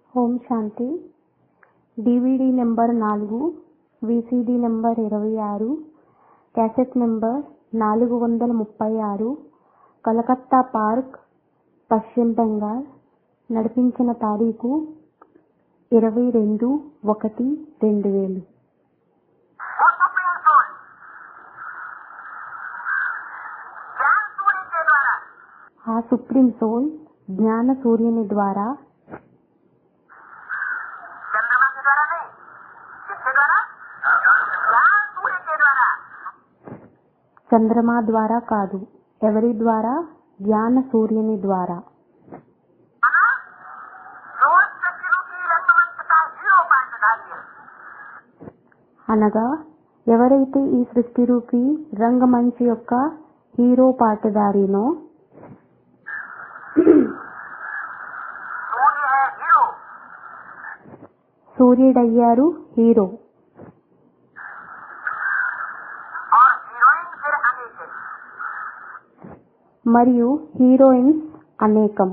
ఓం Shanti DVD number నాలుగు VCD number ఇరవై ఆరు క్యాసెట్ నెంబర్ నాలుగు వందల ముప్పై ఆరు కలకత్తా పార్క్ పశ్చిమ బెంగాల్ నడిపించిన తారీఖు ఇరవై రెండు ఒకటి రెండు వేలు वो सुप्रीम सोल ज्ञान सूर्य के द्वारा ఆ సుప్రీం సోల్ జ్ఞాన సూర్యుని ద్వారా चंद्रमा के द्वारा नहीं किसके द्वारा ज्ञान सूर्य के द्वारा చంద్రమా ద్వారా కాదు ఎవరి ద్వారా జ్ఞాన సూర్యుని ద్వారా माना जो सच्चिरों की रंगमंच का हीरो पाठधारी है అనగా ఎవరైతే ఈ సృష్టి రూపీ రంగమంచు యొక్క హీరో పాటదారినో सूर्य है हीरो సూర్యుడయ్యారు హీరో और हीरोइन फिर अनेक है మరియు హీరోయిన్స్ అనేకం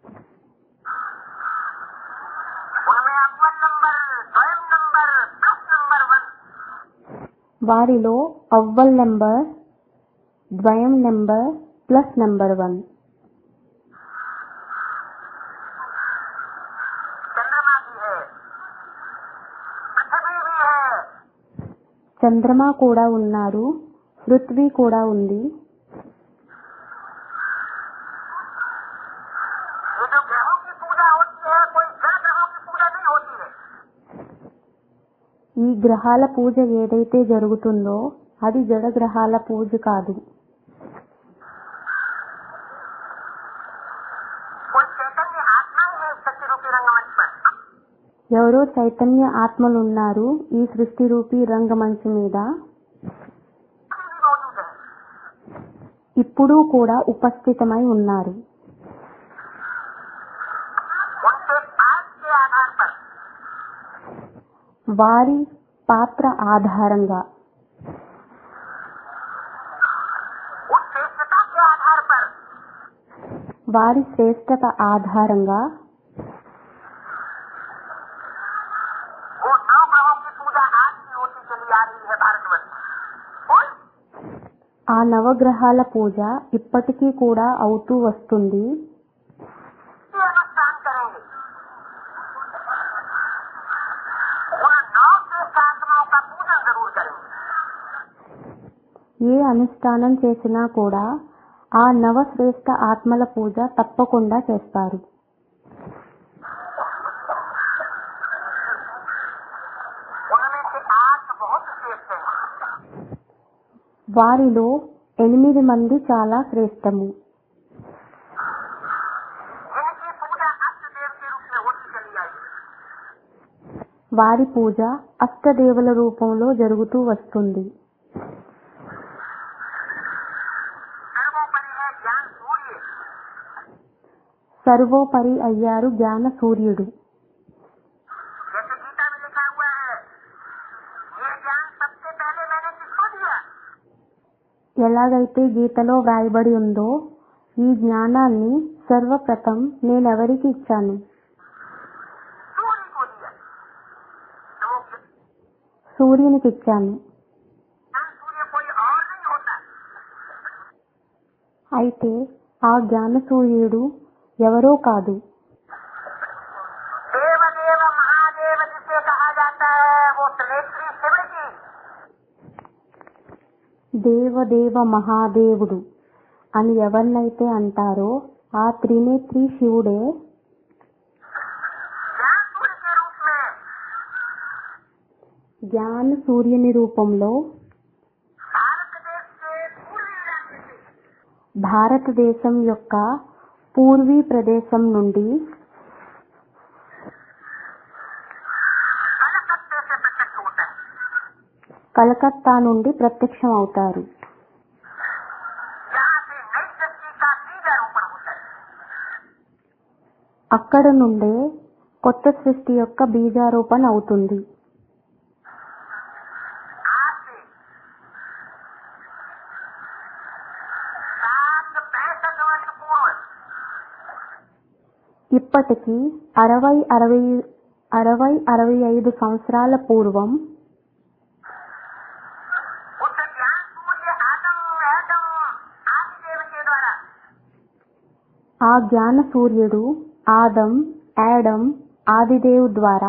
उनमें अव्वल नंबर स्वयं नंबर प्लस नंबर वन వారిలో అవ్వల్ నెంబర్ ద్వయం నెంబర్ ప్లస్ నెంబర్ వన్ चंद्रमा भी है पृथ्वी भी है చంద్రమా కూడా ఉన్నారు పృథ్వీ కూడా ఉంది ये जो ग्रहों की पूजा होती है कोई जड़ ग्रहों की पूजा नहीं होती है ఈ గ్రహాల పూజ ఏదైతే జరుగుతుందో అది జడ గ్రహాల పూజ కాదు कोई चैतन्य आत्मा ही है इस सत्य रूपी रंगमंच पर ఎవరో చైతన్య ఆత్మలున్నారు ఈ సృష్టి రూపీ రంగమంచు మీద अभी भी मौजूद है ఇప్పుడు కూడా ఉపస్థితమై ఉన్నారు उनके पाठ के आधार पर వారి పాత్ర ఆధారంగా उस श्रेष्ठता के आधार पर వారి శ్రేష్టత ఆధారంగా वो नौ ग्रहों की पूजा आज भी होती चली आ रही है भारतवर्ष में और ఆ నవగ్రహాల పూజ ఇప్పటికీ కూడా అవుతూ వస్తుంది ये अनुष्ठान करेंगे उन नौ श्रेष्ठ आत्माओं का पूजन जरूर करेंगे ఏ అనుష్ఠానం చేసినా కూడా ఆ నవశ్రేష్ఠ ఆత్మల పూజ తప్పకుండా చేస్తారు उनमें से आठ बहुत श्रेष्ठ हैं వారిలో ఎనిమిది మంది చాలా శ్రేష్టము जिनकी पूजा अष्टदेव के रूप में होती चली आई है వారి పూజ అష్టదేవుల రూపంలో జరుగుతూ వస్తుంది सर्वोपरि है ज्ञान सूर्य సర్వోపరి అయ్యారు జ్ఞాన సూర్యుడు जैसे गीता में लिखा हुआ है ये ज्ञान सबसे पहले मैंने किसको दिया ఎలాగైతే గీతలో వ్రాయబడి ఉందో ఈ జ్ఞానాన్ని సర్వప్రథం నేనెవరికి ఇచ్చాను सूर्य को दिया तो वो సూర్యునికి ఇచ్చాను ज्ञान सूर्य कोई और नहीं होता అయితే ఆ జ్ఞాన సూర్యుడు ఎవరో కాదు देव देव महादेव जिसे कहा जाता है वो त्रिनेत्री शिव जी దేవదేవ మహాదేవుడు అని ఎవరినైతే అంటారో ఆ త్రినేత్రి శివుడే ज्ञान सूर्य के रूप में జ్ఞాన సూర్యుని రూపంలో भारत देश के पूर्वी इलाके से భారతదేశం యొక్క పూర్వీ ప్రదేశం నుండి कलकत्ते से प्रत्यक्ष होता है కలకత్తా నుండి ప్రత్యక్షం అవుతారు यहाँ से नई सृष्टि का बीजारोपण होता है అక్కడ నుండే కొత్త సృష్టి యొక్క బీజారోపణ అవుతుంది आज से सात पैंसठ वर्ष पूर्व ఇప్పటికి అరవై అరవై అరవై అరవై ఐదు సంవత్సరాల పూర్వం उस ज्ञान सूर्य आदम एदम आदि देव के द्वारा ఆ జ్ఞాన సూర్యుడు ఆదం యాడమ్ ఆదిదేవ్ ద్వారా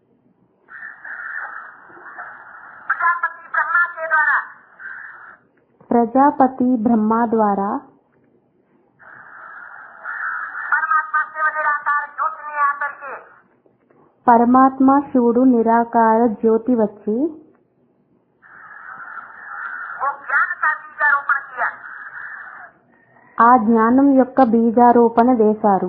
प्रजापति ब्रह्मा के द्वारा ప్రజాపతి బ్రహ్మ ద్వారా परमात्मा शिव निराकार ज्योति में आकर के పరమాత్మ శివుడు నిరాకార జ్యోతి వచ్చి वो ज्ञान का बीजारोपण किया ఆ జ్ఞానం యొక్క బీజారోపణ వేశారు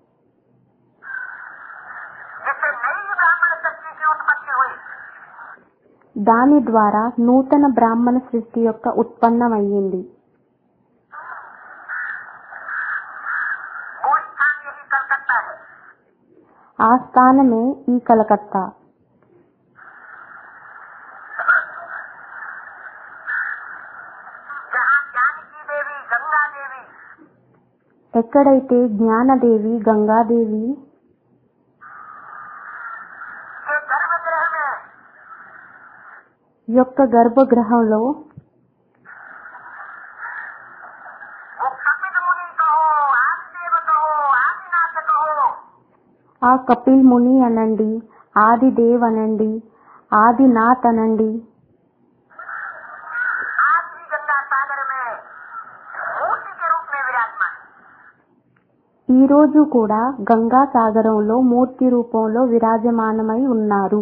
जिससे नई ब्राह्मण शक्ति की उत्पत्ति हुई దాని ద్వారా నూతన బ్రాహ్మణ సృష్టి యొక్క ఉత్పన్నమయ్యింది वो स्थान यही कलकत्ता है ఆ స్థానమే ఈ కలకత్తా जहाँ ज्ञान की देवी गंगा देवी ఎక్కడైతే జ్ఞానదేవి గంగాదేవి के गर्भगृह में యొక్క గర్భగృహంలో वो कपिल मुनि कहो आदिदेव कहो आदिनाथ कहो ఆ కపిల్ ముని అనండి ఆదిదేవ్ అనండి ఆదినాథ్ అనండి आज भी गंगा सागर में मूर्ति के रूप में विराजमान ఈ రోజు కూడా గంగా సాగరంలో మూర్తి రూపంలో విరాజమానమై ఉన్నారు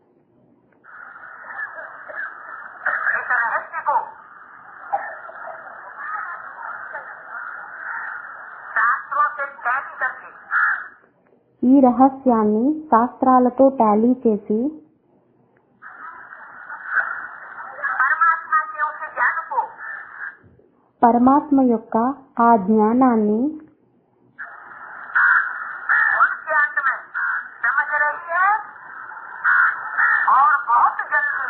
इस रहस्य को शास्त्रों से टैली करके ఈ రహస్యాన్ని శాస్త్రాలతో టాలీ చేసి परमात्मा के उस ज्ञान को పరమాత్మ యొక్క ఆ జ్ఞానాన్ని उनके अंत में समझ रही है और बहुत जल्दी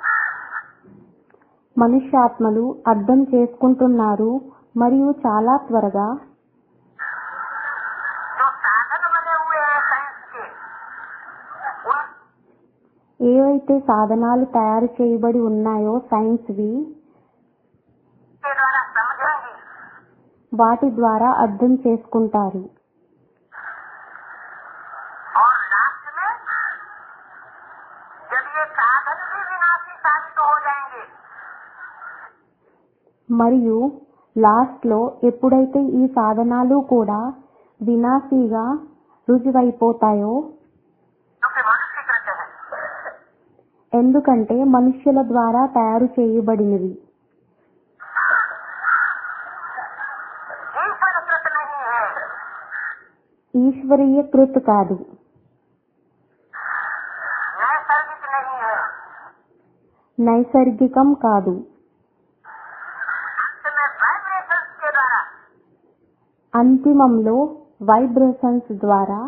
మనుష్యాత్మలు అర్థం చేసుకుంటున్నారు మరియు చాలా త్వరగా जो साधन बने हुए हैं साइंस के उन ఏవైతే సాధనాలు తయారు చేయబడి ఉన్నాయో సైన్స్వి के द्वारा समझेंगे వాటి ద్వారా అర్థం చేసుకుంటారు और लास्ट में जब ये साधन भी विनाशी साबित हो जाएंगे మరియు లాస్ట్లో ఎప్పుడైతే ఈ సాధనాలు కూడా వినాశీగా రుజువైపోతాయో क्योंकि मनुष्य करते हैं ఎందుకంటే మనుష్యుల ద్వారా తయారు చేయబడినవి ईश्वर कृत नहीं है ఈశ్వరీయ కృత్ కాదు नैसर्गिक नहीं है నైసర్గికం కాదు अंत में वाइब्रेशंस के द्वारा అంతిమంలో వైబ్రేషన్స్ ద్వారా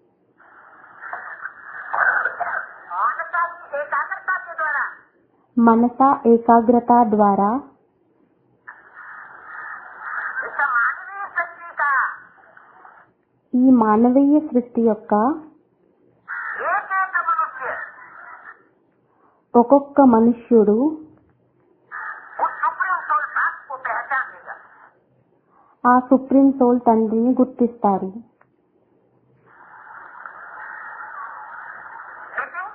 मानवता की एकाग्रता के द्वारा మనస ఏకాగ్రత ద్వారా इस मानवीय शक्ति का ఈ మానవీయ సృష్టి యొక్క एक एक मनुष्य ఒక్కొక్క మనుష్యుడు उस सुप्रीम सोल बाप को पहचान देगा ఆ సుప్రీం సోల్ తండ్రిని గుర్తిస్తారు लेकिन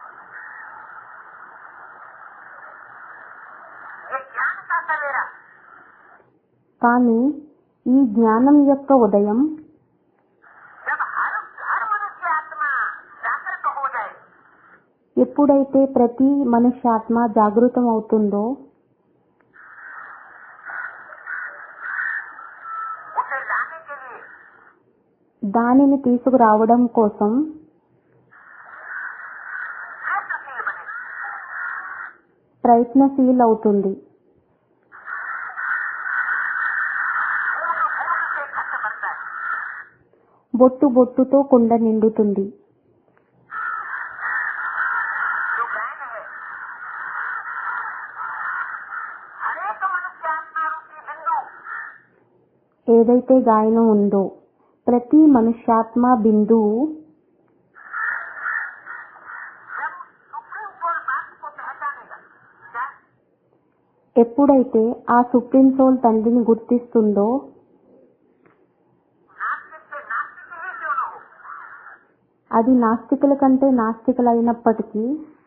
ये ज्ञान का सवेरा కానీ ఈ జ్ఞానం యొక్క ఉదయం जब हर हर मनुष्य आत्मा जागृत हो जाए ఎప్పుడైతే ప్రతి మనుష్యాత్మ జాగృతం అవుతుందో उसे लाने के लिए దానిని తీసుకురావడం కోసం प्रयत्नशील बने ప్రయత్నశీల్ అవుతుంది बूंद बूंद से घट भरता है బొట్టు బొట్టుతో కుండ నిండుతుంది जो गायन है हरेक मनुष्य आत्मा रूपी बिंदु ఏదైతే గాయనం ఉందో ప్రతి మనుష్యాత్మ బిందువు जब सुप्रीम सोल बात को पहचानेगा क्या ఎప్పుడైతే ఆ సుప్రీం సోల్ తండ్రిని గుర్తిస్తుందో नास्तिक से नास्तिक ही क्यों न हो అది నాస్తికుల కంటే నాస్తికులైనప్పటికీ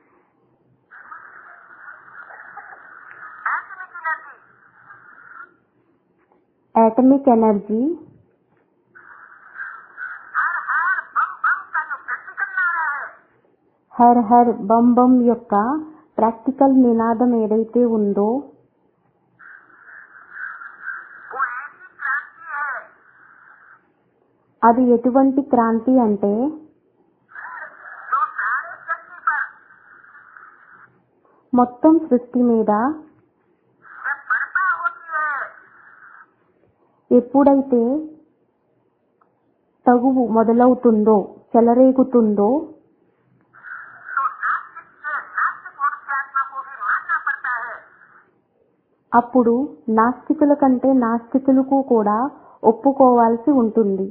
एटमिक యాటమిక్ एनर्जी ఎనర్జీ हर हर बम बम का जो प्रैक्टिकल नारा है హర్ హర్ బం బం యొక్క ప్రాక్టికల్ నినాదం ఏదైతే ఉందో वो ऐसी क्रांति है అది ఎటువంటి క్రాంతి అంటే जो सारे शक्ति पर మొత్తం సృష్టి మీద जब बर्पा होती है ఎప్పుడైతే తగువు మొదలవుతుందో చెలరేగుతుందో तो नास्तिक से नास्तिक मनुष्यात्मा को भी मानना पड़ता है అప్పుడు నాస్తికుల కంటే నాస్తికులకు కూడా ఒప్పుకోవాల్సి ఉంటుంది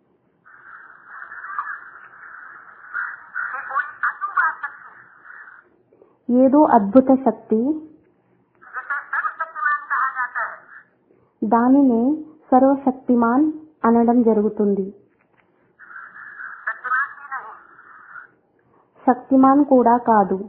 कि कोई अचूबा शक्ति ఏదో అద్భుత శక్తి जिसे सर्वशक्तिमान कहा जाता है దానినే సర్వశక్తిమాన్ అనడం జరుగుతుంది शक्तिमान भी नहीं శక్తిమాన్ కూడా కాదు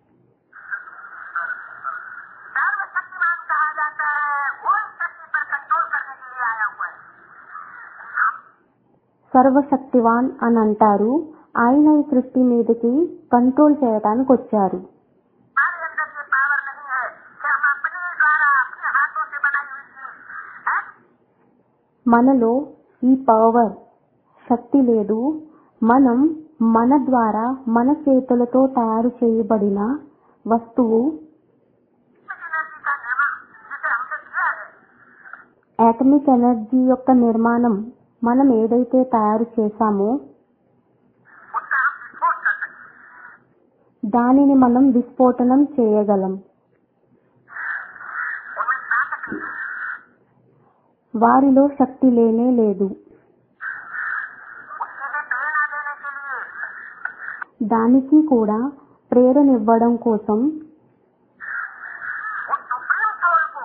सर्वशक्तिमान कहा जाता है वो इस शक्ति पर कंट्रोल करने के लिए आया हुआ है हम సర్వశక్తివాన్ అని అంటారు ఆయన ఈ సృష్టి మీదకి కంట్రోల్ చేయడానికి వచ్చారు हमारे अंदर ये पावर नहीं है कि हम अपने द्वारा अपने हाथों से बनाई हुई चीज है మనలో ఈ పవర్ శక్తి లేదు మనం మన ద్వారా మన చేతులతో తయారు చేయబడిన వస్తువు एनर्जी का निर्माण जिसे हमने किया है యాటమిక్ ఎనర్జీ యొక్క నిర్మాణం మనం ఏదైతే తయారు చేశామో उसका हम विस्फोट कर सकते हैं దానిని మనం విస్ఫోటనం చేయగలం उनमें ताकत नहीं है వారిలో శక్తి లేనే లేదు उसकी भी प्रेरणा देने के लिए దానికి కూడా ప్రేరణ ఇవ్వడం కోసం उस सुप्रीम सोल को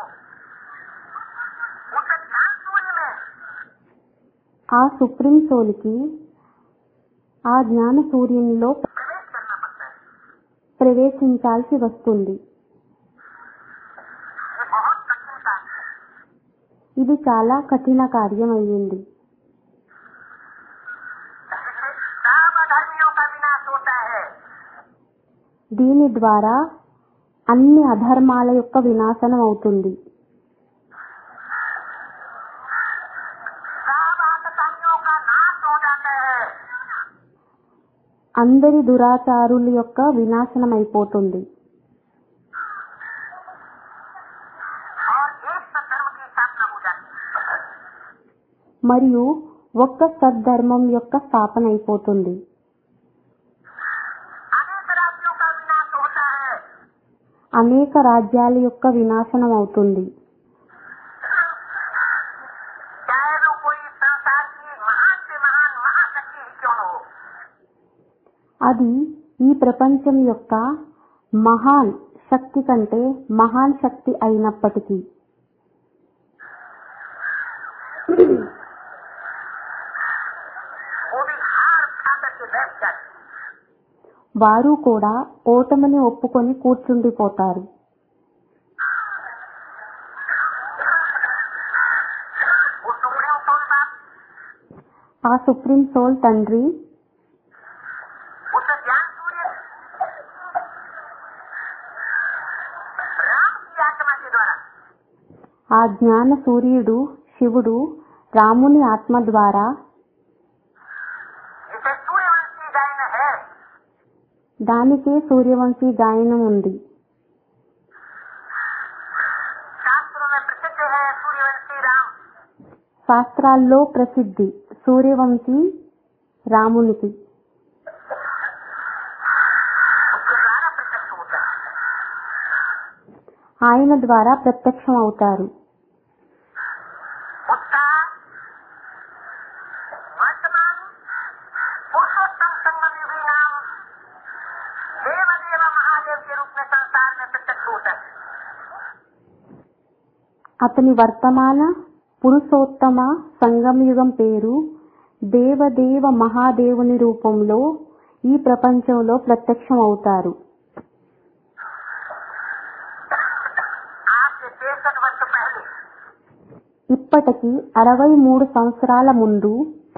उस ज्ञान सूर्य में ఆ సుప్రీం సోల్కి ఆ జ్ఞాన సూర్యునిలో प्रवेश करना पड़ता है ప్రవేశించాల్సి వస్తుంది ये बहुत कठिन कार्य है ఇది చాలా కఠిన కార్యం అయ్యింది जिससे सब अधर्मियों का विनाश होता है దీని ద్వారా అన్ని అధర్మాల యొక్క వినాశనం అవుతుంది सब आतताइयों का नाश हो जाता है అందరి దురాచారుల యొక్క వినాశనం అయిపోతుంది और एक सत्धर्म की स्थापना हो जाती है మరియు ఒక్క సద్ధర్మం యొక్క స్థాపన అయిపోతుంది अनेक राज्यों का विनाश होता है అనేక రాజ్యాల యొక్క వినాశనం అవుతుంది चाहे वो कोई संसार की महान से महान महाशक्ति ही क्यों न हो అది ఈ ప్రపంచం యొక్క మహాన్ శక్తి కంటే మహాన్ శక్తి అయినప్పటికీ वो भी हार खा करके बैठ जाती है వారు కూడా ఓటమిని ఒప్పుకొని కూర్చుండిపోతారు वो सुप्रीम सोल बाप ఆ సుప్రీం సోల్ తండ్రి उस ज्ञान सूर्य राम की आत्मा के द्वारा ఆ జ్ఞాన సూర్యుడు శివుడు రాముని ఆత్మ ద్వారా जिसे सूर्यवंशी गायन है దానికే సూర్యవంశీ గాయనం ఉంది शास्त्रों में प्रसिद्ध है सूर्यवंशी राम శాస్త్రాల్లో ప్రసిద్ధి సూర్యవంశీ రామునికి उसके द्वारा प्रत्यक्ष होता है ఆయన ద్వారా ప్రత్యక్షం అవుతారు उसका वध अभी भी नाम देवदेव महादेव के रूप में संसार में प्रत्यक्ष होता है అతని వర్తమాన పురుషోత్తమ సంగమయుగం పేరు దేవదేవ మహాదేవుని రూపంలో ఈ ప్రపంచంలో ప్రత్యక్షం అవుతారు आज से तिरसठ वर्ष पहले ఇప్పటికి అరవై మూడు సంవత్సరాల ముందు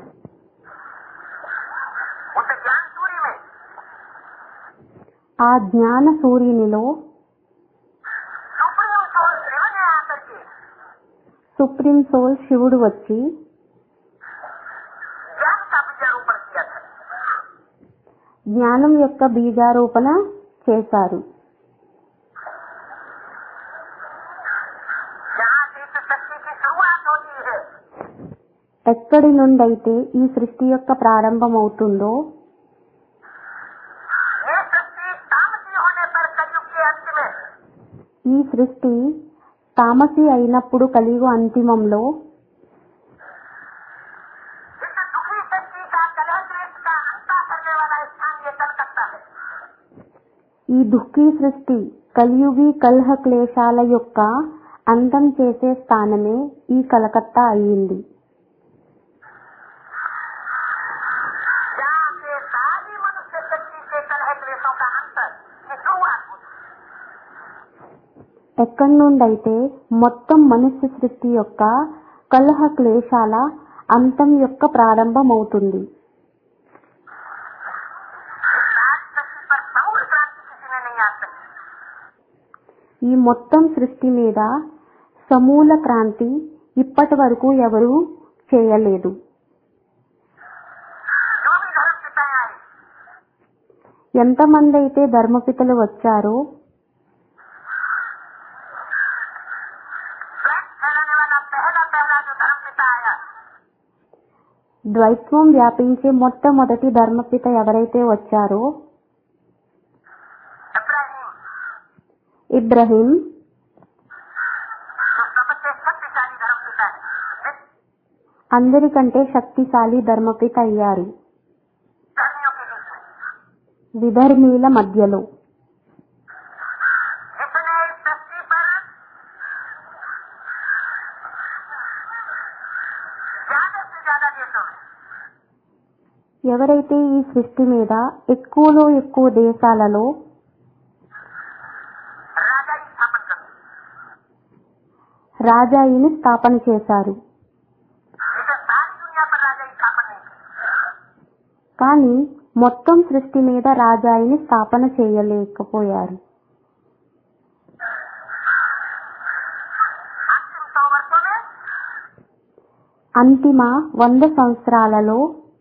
उस ज्ञान सूर्य में ఆ జ్ఞాన సూర్యునిలో सुप्रीम सोल शिव ने आकर के సుప్రీం సోల్ శివుడు వచ్చి ज्ञान का बीजारोपण किया था జ్ఞానం యొక్క బీజారోపణ చేశారు जहाँ से इस शक्ति की शुरुआत होती है ఎక్కడి నుండైతే ఈ సృష్టి యొక్క ప్రారంభం అవుతుందో ये शक्ति तामसी होने पर कलयुग के अंत में ఈ సృష్టి తామసి అయినప్పుడు కలియుగ అంతిమంలో इस दुखी शक्ति का कलह द्वेष का अंता करने वाला स्थान ये कलकत्ता है ఈ దుఃఖీ సృష్టి కలియుగి కలహ క్లేశాల యొక్క అంతం చేసే స్థానమే ఈ కలకత్తా అయ్యింది जहाँ से सारी मनुष्य शक्ति के कलह क्लेशों का अंतर की शुरुआत होती है ఎక్కడి నుండైతే మొత్తం మనుష్య సృష్టి యొక్క కలహ క్లేశాల అంతం యొక్క ప్రారంభం అవుతుంది सारी शक्ति पर समूल क्रांति किसी ने नहीं आ सकती ఈ మొత్తం సృష్టి మీద సమూల క్రాంతి ఇప్పటి వరకు ఎవరూ చేయలేదు जो भी धर्म पिताएं आई ఎంతమంది అయితే ధర్మపితలు వచ్చారో फ्लैट फैलाने वाला पहला पहला जो धर्म पिता आया ద్వైత్వం వ్యాపించే మొట్టమొదటి ధర్మపిత ఎవరైతే వచ్చారో इब्राहिम ఇబ్రహీం जो सबसे शक्तिशाली धर्म पिता है అందరికంటే శక్తిశాలి ధర్మపిత అయ్యారు धर्मियों के बीच में విధర్మీల మధ్యలో जिसने इस धरती पर ज्यादा से ज्यादा देशों में ఎవరైతే ఈ సృష్టి మీద ఎక్కువలో ఎక్కువ దేశాలలో राजा की स्थापन कर दी। రాజాయిని స్థాపన చేశారు लेकिन सारी दुनिया पर राजा की स्थापन नहीं की కానీ మొత్తం సృష్టి మీద రాజాయిని స్థాపన చేయలేకపోయారు अंतिम सौ वर्षों में అంతిమ వంద సంవత్సరాలలో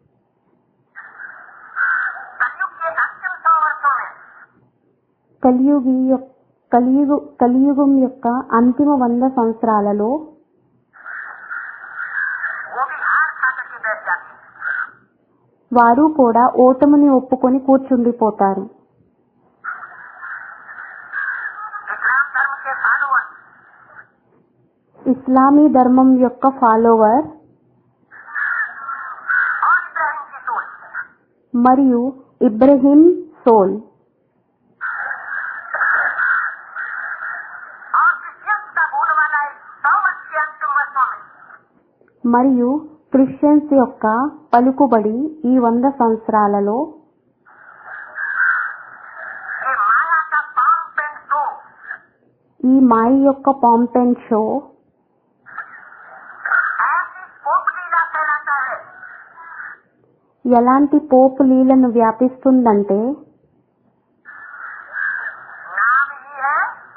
कलयुग के अंतिम सौ वर्षों में కలియుగి యొక్- కలియుగు కలియుగం యొక్క అంతిమ వంద సంవత్సరాలలో वो भी हार खा करके बैठ जाते हैं వారు కూడా ఓటమిని ఒప్పుకొని కూర్చుండిపోతారు इस्लाम धर्म के फॉलोअर ఇస్లామీ ధర్మం యొక్క ఫాలోవర్ और इब्राहिम की सोच మరియు ఇబ్రహీం సోల్ और क्रिश्चियंस का बोल वाला इस सौ वर्ष के अंतिम वर्षों में మరియు క్రిస్టియన్స్ యొక్క పలుకుబడి ఈ వంద సంవత్సరాలలో ये माया का पाम पेंट शो ఈ మాయ యొక్క పాంపెన్ షో ऐसी पोप लीला फैलाता है ఎలాంటి పోపు లీలను వ్యాపిస్తుందంటే नाम ही है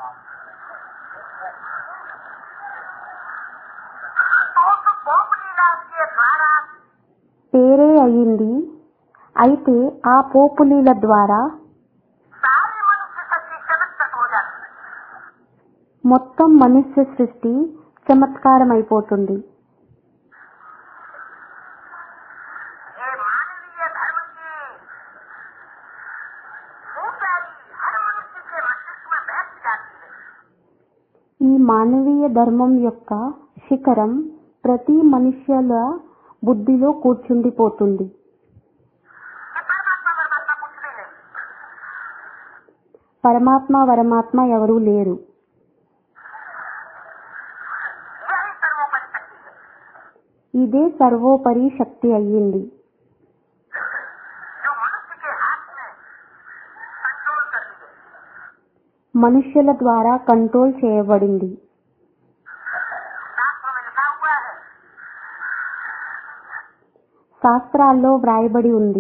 तो उस पोप लीला के द्वारा పేరే అయింది అయితే ఆ పోపు లీల ద్వారా सारी मनुष्य शक्ति चमत्कृत हो जाती है మొత్తం మనుష్య సృష్టి చమత్కారం అయిపోతుంది ये मानवीय धर्म की ऊंचाई हर मनुष्य के मस्तिष्क में बैठ जाती है ఈ మానవీయ ధర్మం యొక్క శిఖరం ప్రతి మనుష్యుల బుద్ధిలో కూర్చుండిపోతుంది कि परमात्मा పరమాత్మ వరమాత్మ ఎవరూ లేరు यही सर्वोपरि शक्ति है ఇదే సర్వోపరి శక్తి అయ్యింది जो मनुष्य के हाथ में कंट्रोल कर दी गई మనుష్యుల ద్వారా కంట్రోల్ చేయబడింది शास्त्रों में लिखा हुआ है శాస్త్రాల్లో వ్రాయబడి ఉంది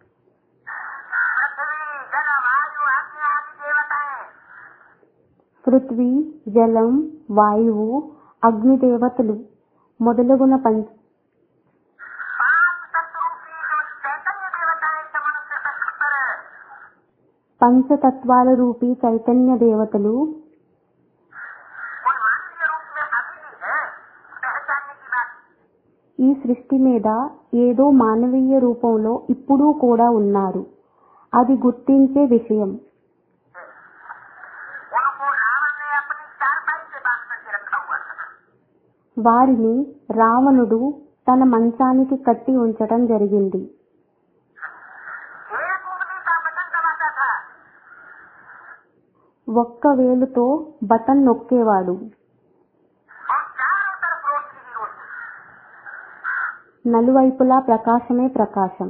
पृथ्वी जल वायु अग्नि आदि देवताएं పృథ్వీ జలం వాయువు అగ్నిదేవతలు మొదలగున పంచ पांच तत्वरूपी जो चैतन्य देवताएं से मनुष्य तक पर పంచతత్వాల రూపీ చైతన్య దేవతలు कोई मानवीय रूप में अभी भी है पहचानने की बात ఈ సృష్టి మీద ఏదో మానవీయ రూపంలో ఇప్పుడూ కూడా ఉన్నారు అది గుర్తించే విషయం उनको रावण ने अपनी चारपाई से बांध करके रखा हुआ था వారిని రావణుడు తన మంచానికి కట్టి ఉంచటం జరిగింది एक उंगली का बटन दबाता था ఒక్క వేలుతో బటన్ నొక్కేవాడు और चारों तरफ रोशनी ही रोशनी నలువైపులా ప్రకాశమే ప్రకాశం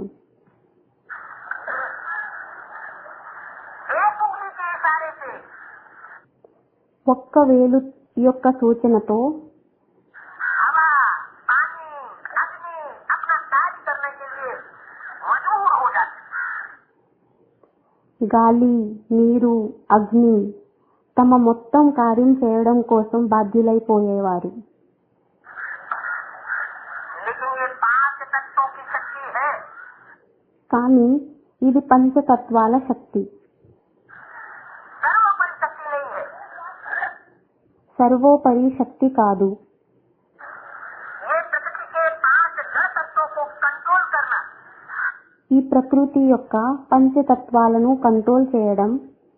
एक उंगली के इशारे से ఒక్క వేలు యొక్క సూచనతో हवा पानी अग्नि अपना कार्य करने के लिए मजबूर हो जाते గాలి నీరు అగ్ని తమ మొత్తం కార్యం చేయడం కోసం బాధ్యులైపోయేవారు लेकिन ये पांच तत्वों की शक्ति है కానీ ఇది పంచతత్వాల శక్తి सर्वोपरि शक्ति नहीं है సర్వోపరి శక్తి కాదు ये प्रकृति के पांच जड़ तत्वों को कंट्रोल करना ఈ ప్రకృతి యొక్క పంచతత్వాలను కంట్రోల్ చేయడం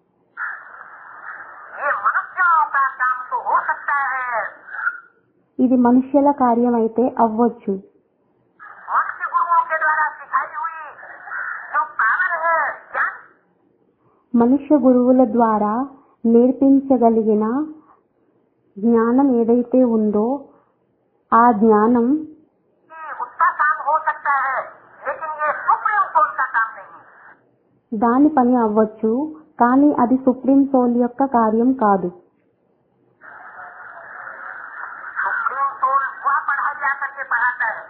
ये मनुष्यों का काम तो हो सकता है ఇది మనుష్యుల కార్యం అయితే అవ్వచ్చు मनुष्य गुरुओं के द्वारा सिखाई हुई जो पावर है ज्ञान మనుష్య గురువుల ద్వారా నేర్పించగలిగిన జ్ఞానం ఏదైతే ఉందో ఆ జ్ఞానం कि उसका काम हो सकता है लेकिन ये सुप्रीम कोर्ट का काम नहीं है దాని పని అవ్వచ్చు కానీ అది సుప్రీం సోల్ యొక్క కార్యం కాదు सुप्रीम कोर्ट वह पढ़ाई जा करके पढ़ाता है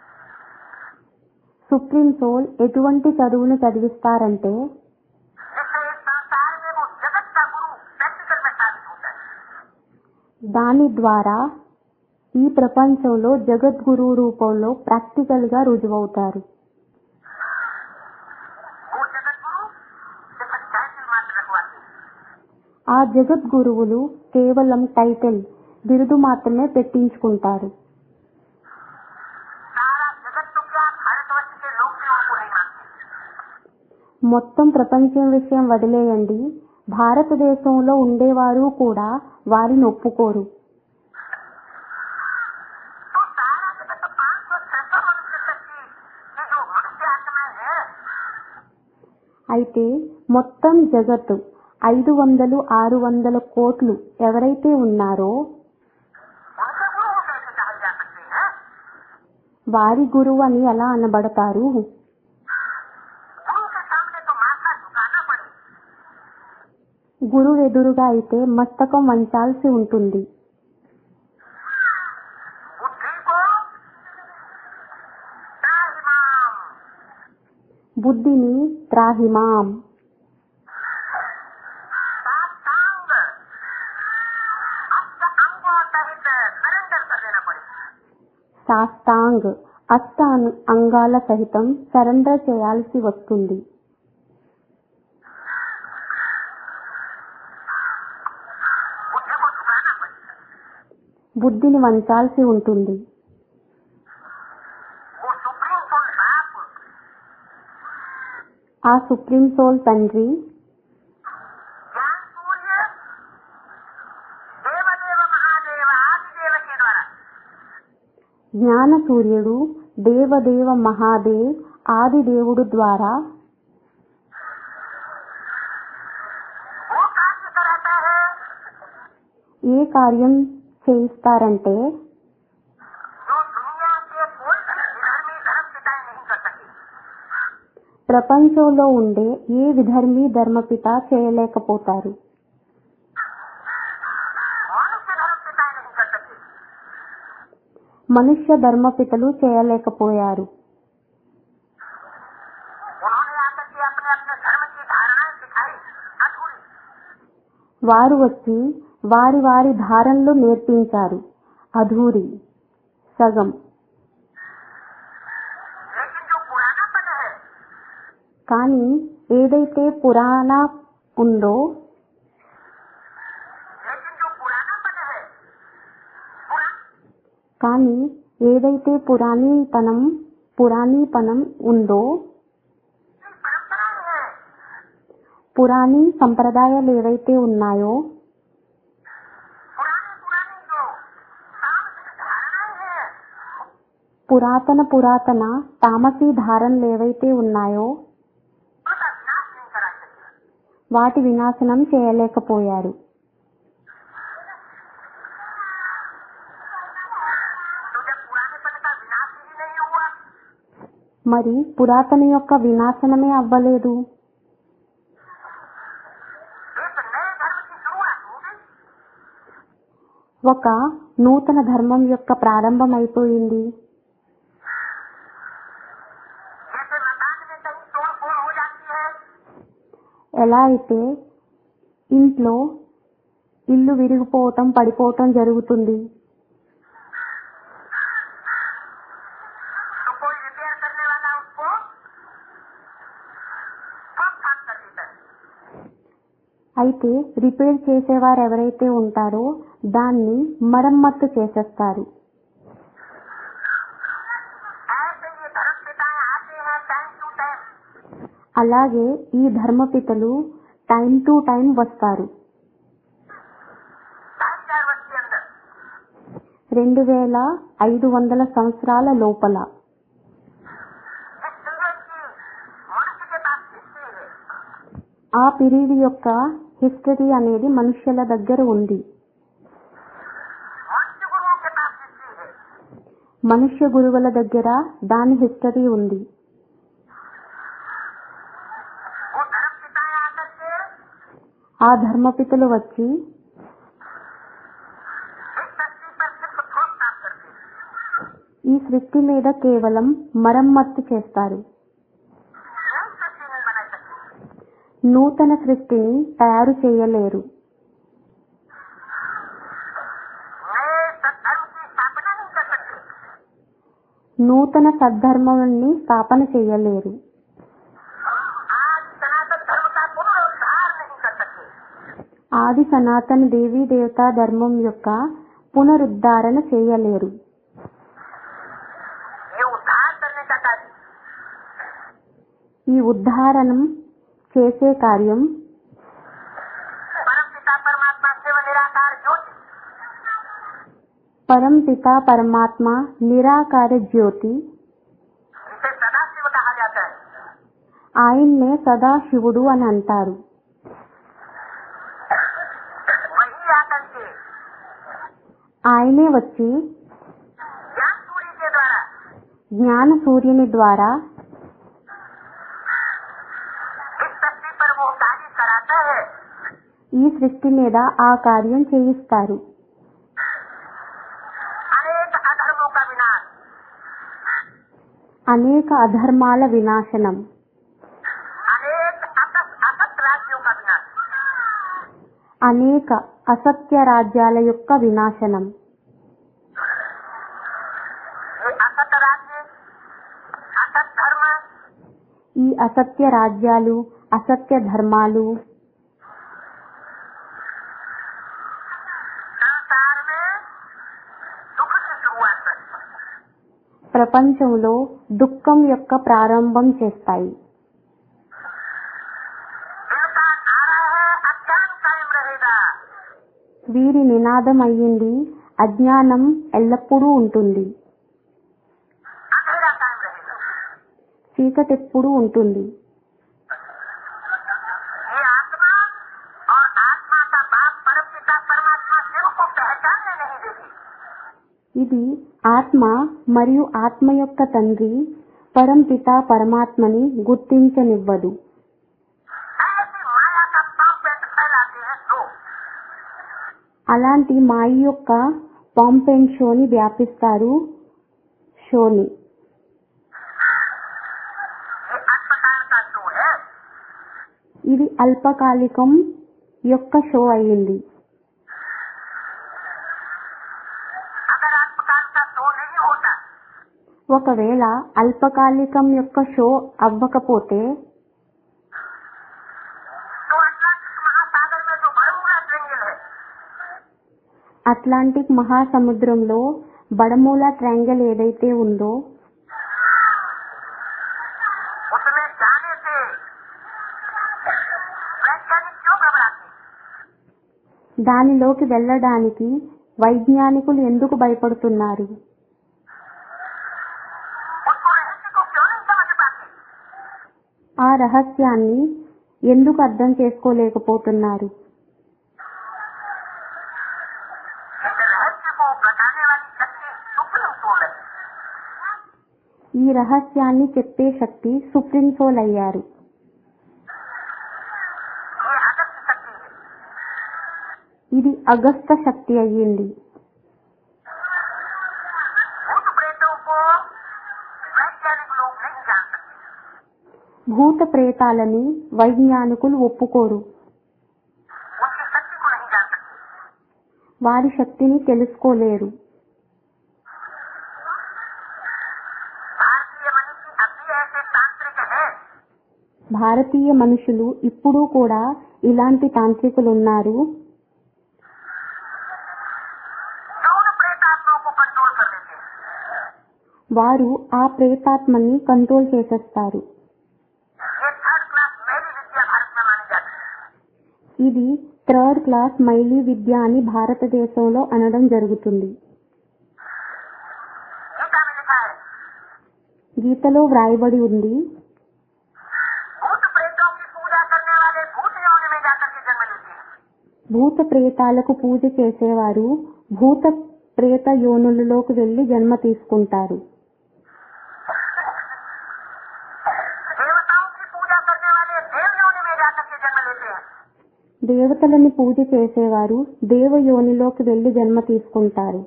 సుప్రీం సోల్ ఎటువంటి చదువును చదివిస్తారంటే जिससे इस संसार में वो जगत का गुरु प्रैक्टिकल में साबित होता है దాని ద్వారా ఈ ప్రపంచంలో జగద్గురు రూపంలో ప్రాక్టికల్ గా రుజువవుతారు वो जगत गुरु सिर्फ टाइटल मात्र रखवाते हैं ఆ జగద్గురువులు కేవలం టైటిల్ బిరుదు మాత్రమే పెట్టించుకుంటారు सारा जगत तो क्या भारतवर्ष के लोग भी उनको नहीं मानते మొత్తం ప్రపంచం విషయం వదిలేయండి భారతదేశంలో ఉండేవారు కూడా వారిని ఒప్పుకోరు तो सारा जगत पांच सौ छह सौ मनुष्य शक्ति ये जो मनुष्य आत्माएं है అయితే మొత్తం జగత్తు ఐదు వందలు ఆరు వందల కోట్లు ఎవరైతే ఉన్నారో उनके गुरु कैसे कहा जा सकते हैं వారి గురువు అని ఎలా అనబడతారు गुरु के सामने तो माथा झुकाना पड़े గురువు ఎదురుగా అయితే మస్తకం వంచాల్సి ఉంటుంది बुद्धि को त्राहिमाम బుద్ధిని త్రాహిమాం साष्टांग अष्ट अंगों सहित सरेंडर कर देना पड़े శాస్తాంగ్ అష్ట అను- అంగాల సహితం సరెండర్ చేయాల్సి వస్తుంది बुद्धि को झुकाना पड़े బుద్ధిని వంచాల్సి ఉంటుంది वो सुप्रीम सोल बाप ఆ సుప్రీం సోల్ తండ్రి ज्ञान सूर्य देवदेव महादेव आदिदेव के द्वारा జ్ఞాన సూర్యుడు దేవదేవ మహాదేవ్ ఆది దేవుడు ద్వారా वो ఏ కార్యం చేయిస్తారంటే जो दुनिया के कोई विधर्मी धर्म पिताएं नहीं कर सके ప్రపంచంలో ఉండే ఏ విధర్మీ ధర్మపిత చేయలేకపోతారు मनुष्य धर्म पिताएं नहीं कर सके మనుష్య ధర్మపితలు చేయలేకపోయారు उन्होंने आकर के अपने अपने धर्म की धारणाएं सिखाई अधूरी వారు వచ్చి వారి వారి ధారణలు నేర్పించారు అధూరి సగం लेकिन जो पुराना पद है కానీ ఏదైతే పురాణ ఉందో लेकिन जो पुराना पद है पुराना కానీ ఏదైతే పురాణీతనం పురాణీపనం ఉందో परंपराएं है పురాణీ సంప్రదాయాలు ఏవైతే ఉన్నాయో पुरानी पुरानी जो सामाजिक धारणाएं हैं పురాతన పురాతన తామసీ ధారణలు ఏవైతే ఉన్నాయో उनका विनाश नहीं करा सके వాటి వినాశనం చేయలేకపోయారు तो जब पुराने पद का विनाश ही नहीं हुआ మరి పురాతన యొక్క వినాశనమే అవ్వలేదు एक नए धर्म की शुरुआत हो गई ఒక నూతన ధర్మం యొక్క ప్రారంభం అయిపోయింది जैसे मकान में कहीं तोड़ फोड़ हो जाती है ఎలా అయితే ఇంట్లో ఇల్లు విరిగిపోవటం పడిపోవటం జరుగుతుంది तो कोई रिपेयर करने वाला उसको ठोक ठाक कर देता है అయితే రిపేర్ చేసేవారు ఎవరైతే ఉంటారో దాన్ని మరమ్మత్తు చేసేస్తారు ऐसे ये धर्म पिताएं आते हैं टाइम टू टाइम అలాగే ఈ ధర్మపితలు టైం టు టైం వస్తారు ढाई चार वर्ष के अंदर రెండు వేల ఐదు వందల సంవత్సరాల లోపల इस पीरियड की मनुष्य के पास हिस्ट्री है ఆ పీరియడ్ యొక్క హిస్టరీ అనేది మనుష్యుల దగ్గర ఉంది मनुष्य गुरुओं के पास हिस्ट्री है మనుష్య గురువుల దగ్గర దాని హిస్టరీ ఉంది वो धर्म पिताएं आकर के ఆ ధర్మపితలు వచ్చి इस धरती पर सिर्फ ठोक ठाक करते हैं ఈ సృష్టి మీద కేవలం మరమ్మత్తు చేస్తారు नई सृष्टि नहीं बना सकते నూతన సృష్టిని తయారు చేయలేరు नए सत्धर्म की स्थापना नहीं कर सकते నూతన సద్ధర్మాన్ని స్థాపన చేయలేరు आज सनातन धर्म का पुनरुद्धार नहीं कर सकते ఆది సనాతన దేవీ దేవతా ధర్మం యొక్క పునరుద్ధరణ చేయలేరు ये उद्धार करने का कार्य ఈ ఉద్ధారణం చేసే కార్యం परम पिता परमात्मा शिव निराकार ज्योति పరం పిత పరమాత్మ నిరాకార జ్యోతి इसे सदा शिव कहा जाता है ఆయన్నే సదాశివుడు అని అంటారు वही आकर के ఆయనే వచ్చి ज्ञान सूर्य के द्वारा జ్ఞాన సూర్యుని ద్వారా इस धरती पर वो कार्य कराता है ఈ సృష్టి మీద ఆ కార్యం చేయిస్తారు अनेक अधर्मों का विनाश అనేక అధర్మాల వినాశనం अनेक असत असत राज्यों का विनाश అనేక అసత్య రాజ్యాల యొక్క వినాశనం ये असत राज्य असत धर्म ఈ అసత్య రాజ్యాలు అసత్య ధర్మాలు संसार में दुख की शुरुआत करते हैं ప్రపంచంలో దుఃఖం యొక్క ప్రారంభం చేస్తాయి देवता आ रहा है अज्ञान कायम रहेगा వీరి నినాదం అయ్యింది అజ్ఞానం ఎల్లప్పుడూ ఉంటుంది अंधेरा कायम रहेगा చీకటెప్పుడూ ఉంటుంది ये आत्मा और आत्मा का बाप परम पिता परमात्मा शिव देखी ఇది ఆత్మ మరియు ఆత్మ యొక్క తండ్రి పరంపిత పరమాత్మని గుర్తించనివ్వదు ऐसी माया का पाम्पेट फैलाते हैं दो అలాంటి మాయ యొక్క పాంపెన్ షోని వ్యాపిస్తారు షోని ये अस्पताल का शो है ఇది అల్పకాలికం యొక్క షో అయ్యింది अगर अस्पताल का शो नहीं होता ఒకవేళ అల్పకాలికం యొక్క షో అవ్వకపోతే तो अटलांटिक महासागर में जो बड़मूला ट्रेंगल है అట్లాంటిక్ మహాసముద్రంలో బడమూల ట్రయాంగిల్ ఏదైతే ఉందో उसमें जाने से वैज्ञानिक क्यों घबराते हैं? దానిలోకి వెళ్ళడానికి వైజ్ఞానికులు ఎందుకు భయపడుతున్నారు उसको रहस्य को क्यों नहीं समझ पाते ఆ రహస్యాన్ని ఎందుకు అర్థం చేసుకోలేకపోతున్నారు इस रहस्य को बताने वाली शक्ति सुप्रीम सोल है ఈ రహస్యాన్ని చెప్పే శక్తి సుప్రీం సోల్ అయ్యారు ये अगस्त शक्ति है ఇది అగస్త శక్తి అయ్యింది भूत प्रेतों को वैज्ञानिक लोग नहीं जान सकते భూత ప్రేతాలని వైజ్ఞానికులు ఒప్పుకోరు उनकी शक्ति को नहीं जान सकते వారి శక్తిని తెలుసుకోలేరు भारतीय मनुष्य अब भी ऐसे तांत्रिक है భారతీయ మనుషులు ఇప్పుడు కూడా ఇలాంటి తాంత్రికులు ఉన్నారు जो उन प्रेतात्माओं को कंट्रोल कर देते हैं వారు ఆ ప్రేతాత్మని కంట్రోల్ చేసేస్తారు ये थर्ड क्लास मेरी विद्या भारत में मानी जाती है ఇది థర్డ్ క్లాస్ మైలీ విద్య అని భారతదేశంలో అనడం జరుగుతుంది गीता में लिखा है గీతలో వ్రాయబడి ఉంది भूत प्रेतों की पूजा करने वाले भूत योनि में जाकर के जन्म लेते हैं భూత ప్రేతాలకు పూజ చేసేవారు భూత ప్రేత యోనులలోకి వెళ్లి జన్మ తీసుకుంటారు देवताओं की पूजा करने वाले देव योनि में जाकर के जन्म लेते हैं దేవతలని పూజ చేసేవారు దేవ యోనిలోకి వెళ్లి జన్మ తీసుకుంటారు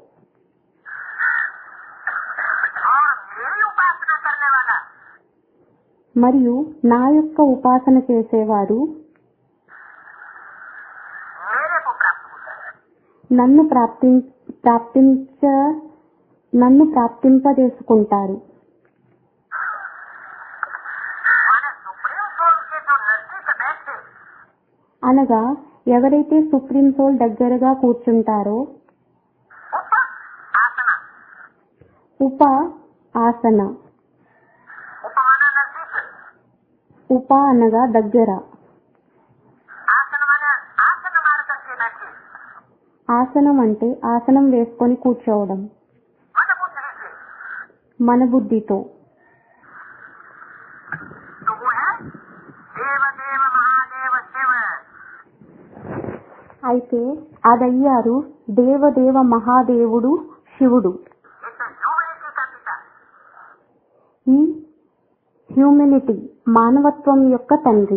और मेरी उपासना करने वाला మరియు నా యొక్క ఉపాసన చేసేవారు मेरे को प्राप्त होता है నన్ను ప్రాప్తి ప్రాప్తించ నన్ను ప్రాప్తింపజేసుకుంటారు माने सुप्रीम सोल के जो नजदीक बैठे అనగా ఎవరైతే సుప్రీం సోల్ దగ్గరగా కూర్చుంటారో उप आसना ఉప ఆసన उपमाना नजदीक ఉప అనగా దగ్గర आसन माने आसन मार करके बैठे ఆసనం అంటే ఆసనం వేసుకొని కూర్చోవడం मन बुद्धि से మన బుద్ధితో तो वो है देव देव महादेव शिव అయితే అదయ్యారు దేవదేవ మహాదేవుడు శివుడు इस ह्यूमनिटी का पिता ఈ హ్యూమినిటీ మానవత్వం యొక్క తండ్రి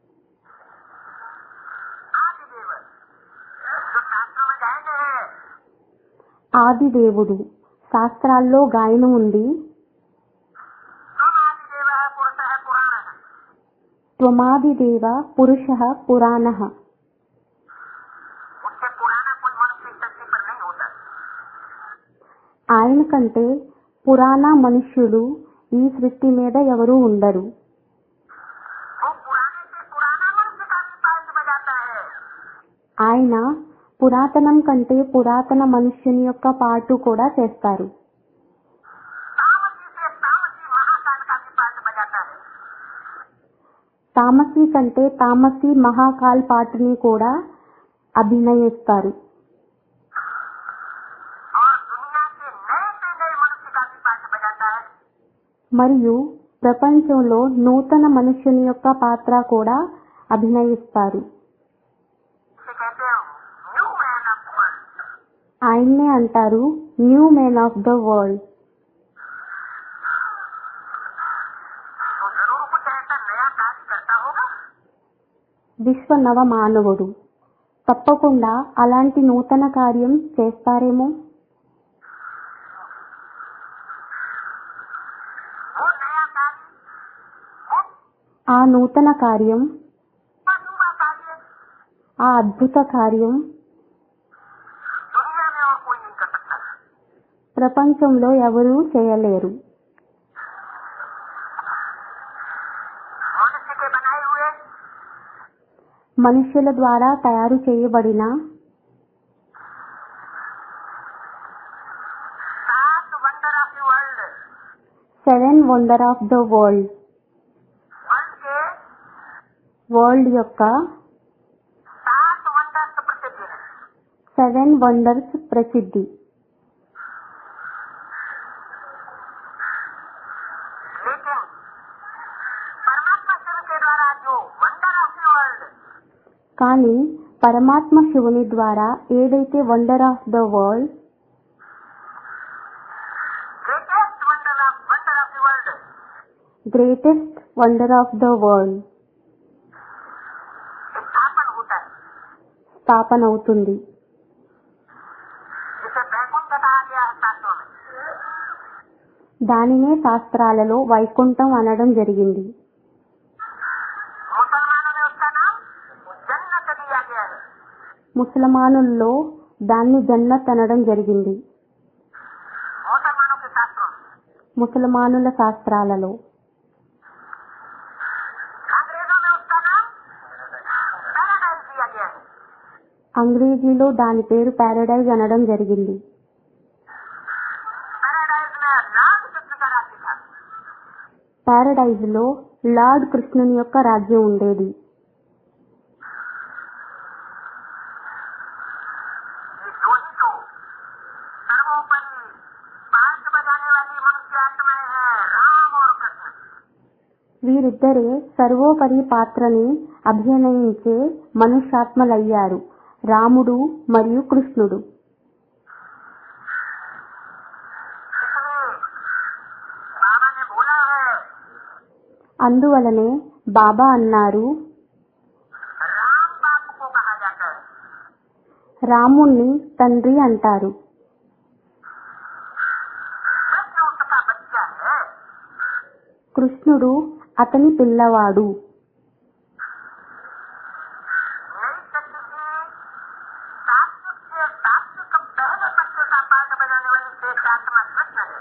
आदिदेव जो शास्त्रों में गायने हैं ఆది దేవుడు శాస్త్రాల్లో గాయనం ఉంది तुम आदिदेव है पुरुष है पुराण है త్వమాదిదేవ పురుష పురాణ उससे पुराना कोई मनुष्य इस धरती पर नहीं होता ఆయన కంటే పురాణ మనుష్యుడు ఈ సృష్టి మీద ఎవరూ ఉండరు वो पुराने से पुराना मनुष्य का भी पार्ट बजाता है ఆయన పురాతనం కంటే పురాతన మనుష్యుని యొక్క పాటు కూడా చేస్తారు तामसी से तामसी महाकाल का भी पार्ट बजाता है తామసి కంటే తామసి మహాకాల్ పాటుని కూడా అభినయిస్తారు और दुनिया के नए से नए मनुष्य का भी पार्ट बजाता है మరియు ప్రపంచంలో నూతన మనుష్యుని యొక్క పాత్ర కూడా అభినయిస్తారు इसे कहते हैं न्यू मैन ऑफ वर्ल्ड ఆయన్నే అంటారు new man of the world तो जरूर कुछ ऐसा नया कार्य करता होगा విశ్వ నవ మానవుడు తప్పకుండా అలాంటి నూతన కార్యం చేస్తారేమో वो नया कार्य वो ఆ నూతన కార్యం अधूरा कार्य ఆ అద్భుత కార్యం दुनिया में और कोई नहीं कर सकता ప్రపంచంలో ఎవరూ చేయలేరు मनुष्य के बनाए हुए మనుష్యుల ద్వారా తయారు చేయబడిన सात wonder of the world seven wonder of the world world के వరల్డ్ యొక్క सात वंडर्स प्रसिद्ध हैं సెవెన్ వండర్స్ ప్రసిద్ధి लेकिन परमात्मा शिव के द्वारा जो वंडर ऑफ द वर्ल्ड కానీ పరమాత్మ శివుని ద్వారా ఏదైతే wonder of the world greatest wonder of wonder of the world greatest wonder of the world स्थापन होता है స్థాపన అవుతుంది जिसे बैकुंठ कहा गया है शास्त्रों में దానినే శాస్త్రాలలో వైకుంఠం అనడం జరిగింది मुसलमानों में उसका नाम जन्नत दिया गया है ముసల్మానుల్లో దాన్ని జన్నత్ అనడం జరిగింది मुसलमानों के शास्त्रों में ముసల్మానుల శాస్త్రాలలో अंग्रेजों में उसका नाम पैराडाइज दिया गया है అంగ్రేజీలో దాని పేరు ప్యారడైజ్ అనడం జరిగింది पैराडाइज में लाभ कृष्ण का राज्य था ప్యారడైజ్ లో లార్డ్ కృష్ణుని యొక్క రాజ్యం ఉండేది ये दो ही तो सर्वोपरि पार्ट बजाने वाली मनुष्य आत्माएं हैं राम और कृष्ण వీరిద్దరే సర్వోపరి పాత్రని అభినయించే మనుష్యాత్మలయ్యారు రాముడు మరియు కృష్ణుడు इसलिए बाबा ने बोला है అందువలనే బాబా అన్నారు राम बाप को कहा जाता है రాముణ్ణి తండ్రి అంటారు कृष्ण उसका बच्चा है కృష్ణుడు అతని పిల్లవాడు नई शक्ति की सात्विक से सात्विक पहले बच्चे का पार्ट बजाने वाली श्रेष्ठ आत्मा कृष्ण है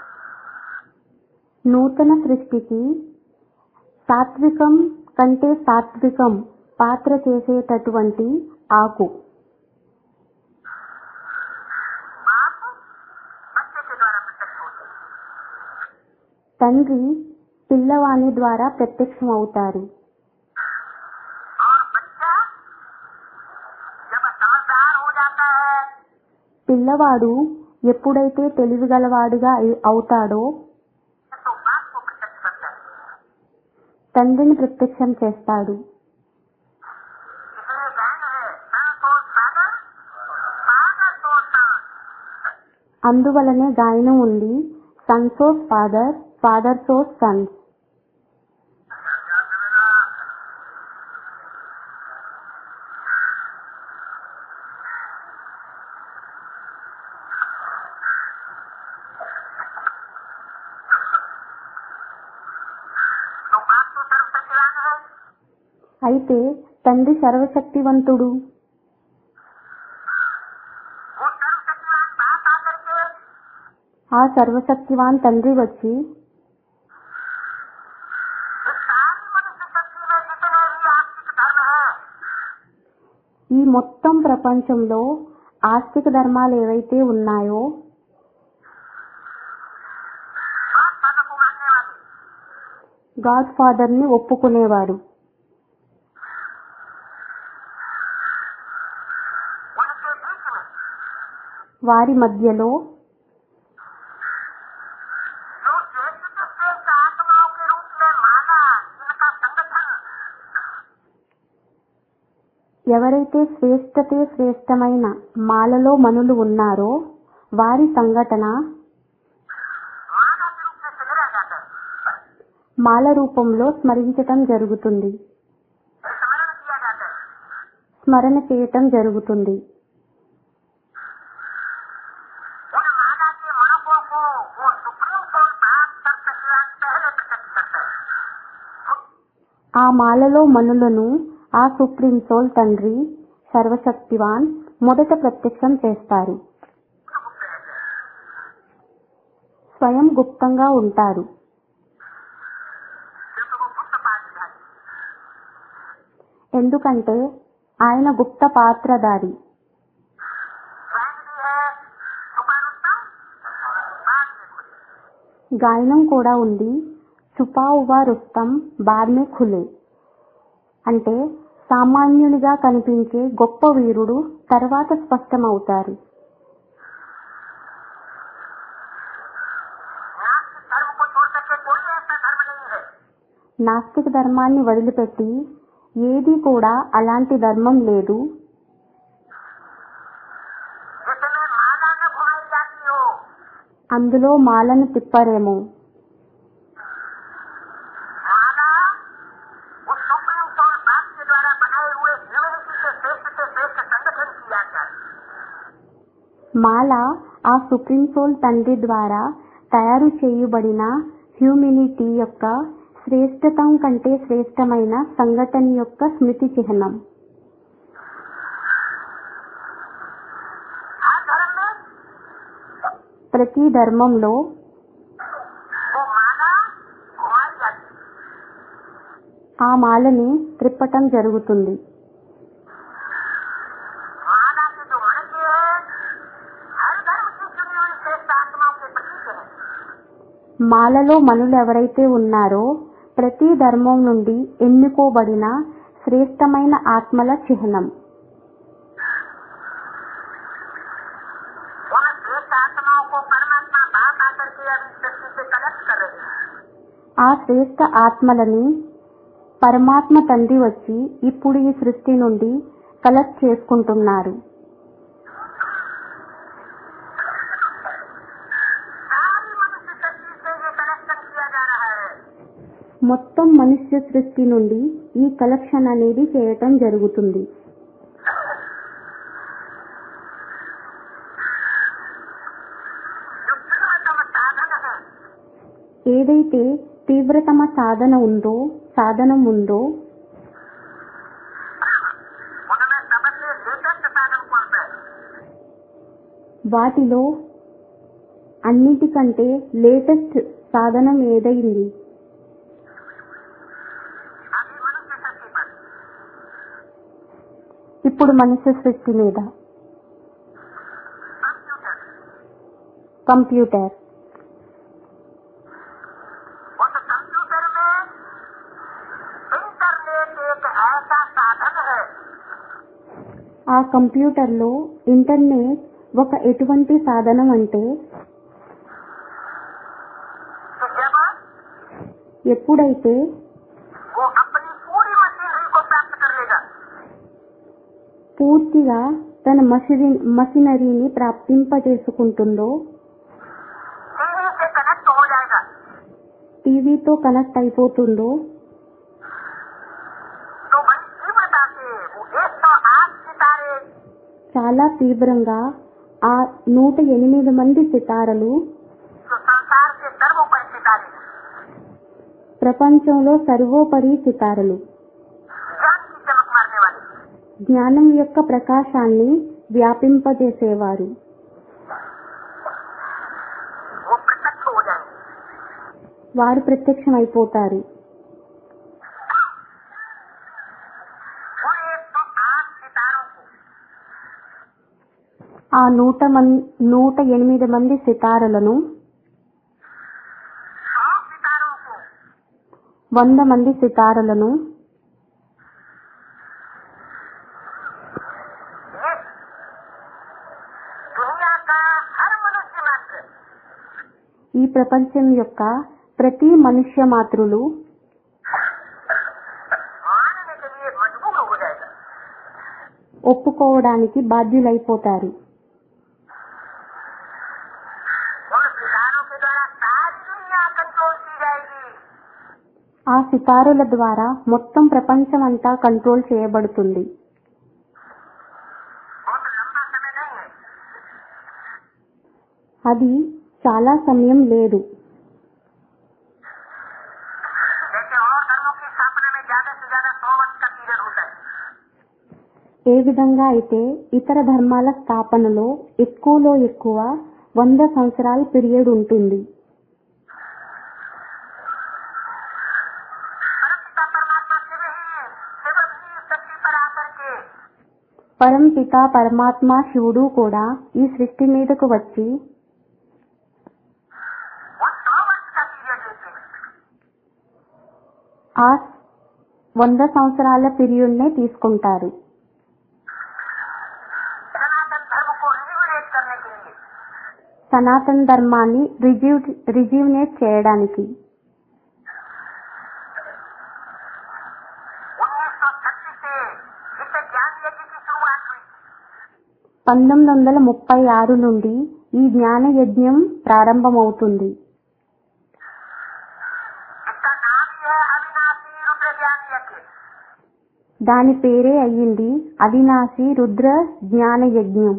నూతన సృష్టికి సాత్వికం కంటే సాత్వికం పాత్ర చేసేటటువంటి ఆకు बाप बच्चे के द्वारा प्रत्यक्ष होते हैं తండ్రి పిల్లవాని ద్వారా ప్రత్యక్షం అవుతారు और बच्चा जब समझदार हो जाता है పిల్లవాడు ఎప్పుడైతే తెలివిగలవాడుగా అయి- అవుతాడో तो बाप को प्रत्यक्ष करता है తండ్రిని ప్రత్యక్షం చేస్తాడు इसलिए गायन है सन तो सागर सागर तो सन అందువలనే గాయనం ఉంది sons of father fathers of sons तो बाप तो सर्वशक्तिवान है అయితే తండ్రి సర్వశక్తివంతుడు वो सर्वशक्तिवान बाप आकर के ఆ సర్వశక్తివాన్ తండ్రి వచ్చి इस सारी मनुष्य शक्ति में जितने भी आस्तिक धर्म है ఈ మొత్తం ప్రపంచంలో ఆస్తిక ధర్మాలు ఏవైతే ఉన్నాయో बाप फादर को मानने वाले గాడ్ ఫాదర్ ని ఒప్పుకునేవారు उनके बीच में వారి మధ్యలో जो श्रेष्ठ से श्रेष्ठ आत्माओं के रूप में माना जिनका संगठन ఎవరైతే శ్రేష్టతే శ్రేష్టమైన మాలలో మనులు ఉన్నారో వారి సంఘటన माला के रूप में चले जाता है మాల రూపంలో స్మరించటం జరుగుతుంది स्मरण किया जाता है స్మరణ చేయటం జరుగుతుంది उन माला के मनकों को वो सुप्रीम कोर्ट प्राप्त कर सकेगा पहले प्रकट करता है ఆ మాలలో మనులను ఆ సుప్రీం సోల్ తండ్రి సర్వశక్తివాన్ మొదట ప్రత్యక్షం చేస్తారు गुप्त रहते हैं స్వయం గుప్తంగా ఉంటారు क्योंकि वो गुप्त पाठधारी ఎందుకంటే ఆయన గుప్త పాత్రధారి स्वयं भी है छुपा रुस्तम बाद में खुले గాయనం కూడా ఉంది చుపా ఉవా రుస్తం బార్మే ఖులే అంటే సామాన్యునిగా కనిపించే గొప్ప వీరుడు తర్వాత స్పష్టమవుతారు नास्तिक धर्म को छोड़ करके कोई ऐसा धर्म नहीं है నాస్తిక ధర్మాన్ని వదిలిపెట్టి ఏది కూడా అలాంటి ధర్మం లేదు जिसमें माला न घुमाई जाती हो అందులో మాలను తిప్పరేమో माला उस सुप्रीम कोर्ट बाप के द्वारा बनाए हुए ह्यूमनिटी के श्रेष्ठ से श्रेष्ठ संगठन की यात्रा है మాల ఆ సుప్రీం సోల్ తండ్రి ద్వారా తయారు చేయబడిన హ్యూమినిటీ యొక్క శ్రేష్టతం కంటే శ్రేష్టమైన సంఘటన యొక్క స్మృతి చిహ్నం हर धर्म में ప్రతి ధర్మంలో वो माला घुमाई जाती है ఆ మాలని త్రిప్పటం జరుగుతుంది माला के जो मनके हैं हर धर्म की चुनी हुई श्रेष्ठ आत्माओं के प्रतीक है మాలలో మనులు ఎవరైతే ఉన్నారో ప్రతి ధర్మం నుండి ఎన్నుకోబడిన శ్రేష్టమైన ఆత్మల చిహ్నం उन श्रेष्ठ आत्माओं को परमात्मा बाप आकर के अभी सृष्टि से कलेक्ट कर रहे हैं ఆ శ్రేష్ట ఆత్మలని పరమాత్మ తండ్రి వచ్చి ఇప్పుడు ఈ సృష్టి నుండి కలెక్ట్ చేసుకుంటున్నారు सारी मनुष्य सृष्टि से ये कलेक्शन किया जा रहा है మొత్తం మనుష్య సృష్టి నుండి ఈ కలెక్షన్ అనేది చేయటం జరుగుతుంది जो तीव्रतम साधन है ఏదైతే తీవ్రతమ సాధన ఉందో సాధనం ఉందో उनमें सबसे लेटेस्ट साधन कौन सा है వాటిలో అన్నిటికంటే లేటెస్ట్ సాధనం ఏదైంది अभी मनुष्य सृष्टि पर ఇప్పుడు మనుష్య సృష్టి మీద कंप्यूटर కంప్యూటర్ उस कंप्यूटर में इंटरनेट एक ऐसा साधन है ఆ కంప్యూటర్లో ఇంటర్నెట్ ఒక ఎటువంటి సాధనం అంటే कि जब ఎప్పుడైతే वो अपनी पूरी मशीनरी को प्राप्त कर लेगा పూర్తిగా తన మషిరి మషినరీని ప్రాప్తింపజేసుకుంటుందో टीवी से कनेक्ट हो जाएगा టీవీతో కనెక్ట్ అయిపోతుందో तो बड़ी तीव्रता से वो एक सौ आठ सितारे చాలా తీవ్రంగా ఆ నూట ఎనిమిది మంది సితారలు जो संसार के सर्वोपरि सितारे हैं, ప్రపంచంలో సర్వోపరి సితారలు ज्ञान की चमक मारने वाले జ్ఞానం యొక్క ప్రకాశాన్ని వ్యాపింపజేసేవారు वो प्रत्यक्ष हो जाएंगे వారు ప్రత్యక్షమైపోతారు उन एक सौ आठ सितारों को ఆ నూట మన్ నూట ఎనిమిది మంది సితారలను सौ सितारों को వంద మంది సితారలను ये दुनिया का हर मनुष्य मात्र ఈ ప్రపంచం యొక్క ప్రతి మనుష్య మాతృలు मानने के लिए मजबूर हो जाएगा ఒప్పుకోవడానికి బాధ్యులైపోతారు उन सितारों के द्वारा सारी दुनिया कंट्रोल की जाएगी ఆ సితారుల ద్వారా మొత్తం ప్రపంచమంతా కంట్రోల్ చేయబడుతుంది बहुत लंबा समय नहीं है అది చాలా సమయం లేదు जैसे और धर्मों की स्थापना में ज्यादा से ज्यादा सौ वर्ष का पीरियड होता है ఏ విధంగా అయితే ఇతర ధర్మాల స్థాపనలో ఎక్కువలో ఎక్కువ వంద సంవత్సరాల పీరియడ్ ఉంటుంది परमपिता परमात्मा शिव ही शिव भी सृष्टि पर आकर के పరం పిత పరమాత్మ శివుడు కూడా ఈ సృష్టి మీదకు వచ్చి वो सौ वर्ष का पीरियड लेते हैं ఆ వంద సంవత్సరాల పీరియడ్ నే తీసుకుంటారు सनातन धर्म को रिन्यूएट करने के लिए సనాతన ధర్మాన్ని రిజ్యూ రిజ్యూనేట్ చేయడానికి उन्नीस सौ छत्तीस से इसे ज्ञान यज्ञ की शुरुआत हुई పంతొమ్మిది వందల ముప్పై ఆరు నుండి ఈ జ్ఞాన యజ్ఞం ప్రారంభమవుతుంది इसका नाम ही है अविनाशी रुद्र ज्ञान यज्ञ దాని పేరే అయ్యింది అవినాశి రుద్ర జ్ఞాన యజ్ఞం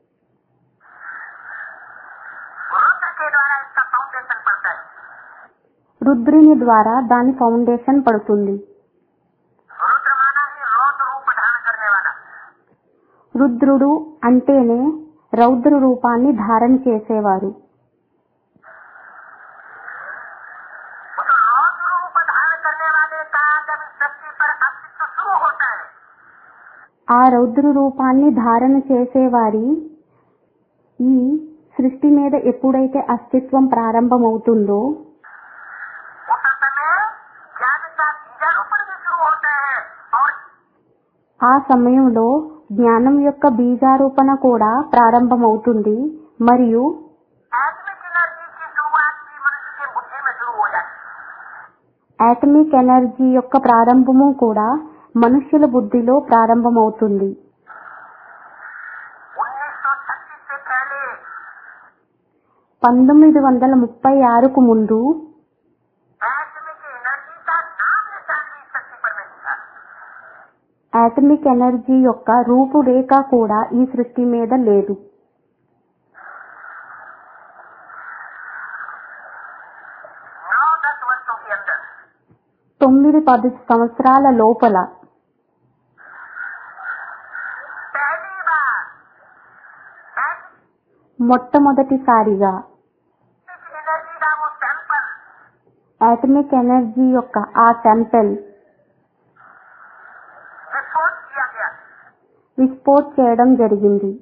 रुद्र के द्वारा इसका फाउंडेशन पड़ता है రుద్రుని ద్వారా దాని ఫౌండేషన్ పడుతుంది रुद्र माना ही रौद्र रूप धारण करने वाला రుద్రుడు అంటేనే రౌద్ర రూపాన్ని ధారణ చేసేవారు उस रौद्र रूप धारण करने वाले का जब इस सृष्टि पर अस्तित्व शुरू होता है ఆ రౌద్ర రూపాన్ని ధారణ చేసేవారి ఈ సృష్టి మీద ఎప్పుడైతే అస్తిత్వం ప్రారంభమవుతుందో उस समय ज्ञान का बीजारोपण भी शुरू होता है और ఆ సమయంలో జ్ఞానం యొక్క బీజారోపణ కూడా ప్రారంభమవుతుంది మరియు एटमिक एनर्जी की शुरुआत भी मनुष्य के बुद्धि में शुरू हो जाती है ఆటమిక్ ఎనర్జీ యొక్క ప్రారంభము కూడా మనుష్యుల బుద్ధిలో ప్రారంభమవుతుంది उन्नीस सौ छत्तीस से पहले పంతొమ్మిది వందల ముప్పై ఆరుకు ముందు एटमिक एनर्जी का नाम निशान भी इस सृष्टि पर नहीं था ఆటమిక్ ఎనర్జీ యొక్క రూపురేఖ కూడా ఈ సృష్టి మీద లేదు नौ दस वर्षों के अंदर తొమ్మిది పది సంవత్సరాల లోపల पहली बार మొట్టమొదటిసారిగా एटमिक एनर्जी का वो सैंपल ఆటమిక్ ఎనర్జీ యొక్క ఆ టెంపెల్ विस्फोट किया गया విస్ఫోట్ చేయడం జరిగింది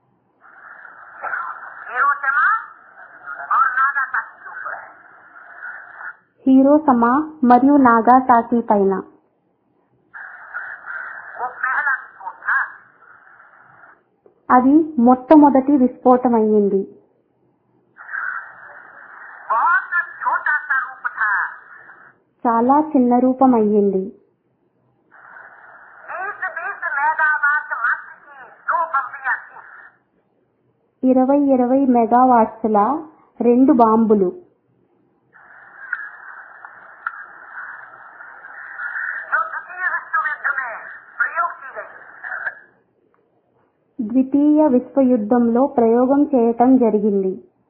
हिरोशिमा और नागासाकी के ऊपर హీరోసమా మరియు నాగాసాకి పైన वो पहला विस्फोट था అది మొట్టమొదటి విస్ఫోటం అయ్యింది बहुत छोटा सा रूप था చాలా చిన్న రూపం అయ్యింది बीस बीस मेगावाट मात्र की दो कंपनियां थी ఇరవై ఇరవై మెగావాట్స్ల రెండు బాంబులు जो द्वितीय विश्व युद्ध में प्रयोग की गई ద్వితీయ విశ్వయుద్ధంలో ప్రయోగం చేయటం జరిగింది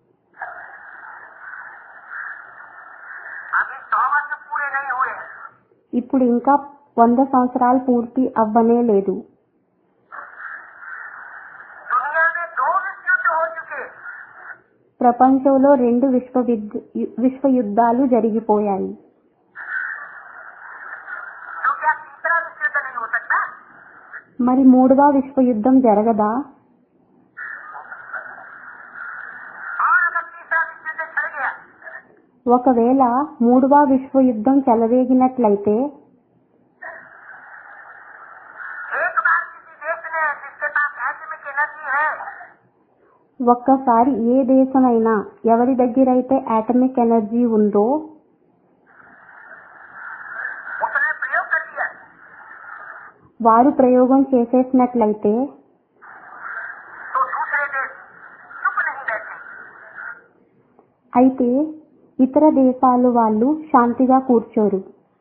अभी सौ वर्ष पूरे नहीं हुए हैं ఇప్పుడు ఇంకా వంద సంవత్సరాలు పూర్తి అవ్వనే లేదు दुनिया में दो विश्व युद्ध हो चुके ప్రపంచంలో రెండు విశ్వ విశ్వయుద్ధాలు జరిగిపోయాయి तो क्या तीसरा विश्व युद्ध नहीं हो सकता మరి మూడవ విశ్వయుద్ధం జరగదా और अगर तीसरा विश्व युद्ध चल गया ఒకవేళ మూడవ విశ్వయుద్ధం చెలరేగినట్లయితే एक बार किसी देश ने जिसके पास एटमिक एनर्जी है ఒక్కసారి ఏ దేశమైనా ఎవరి దగ్గరైతే ఆటమిక్ ఎనర్జీ ఉందో उसने प्रयोग कर दिया వారు ప్రయోగం చేసేసినట్లయితే तो दूसरे देश चुप नहीं बैठे అయితే ఇతర దేశాలు వాళ్ళు శాంతిగా కూర్చోరు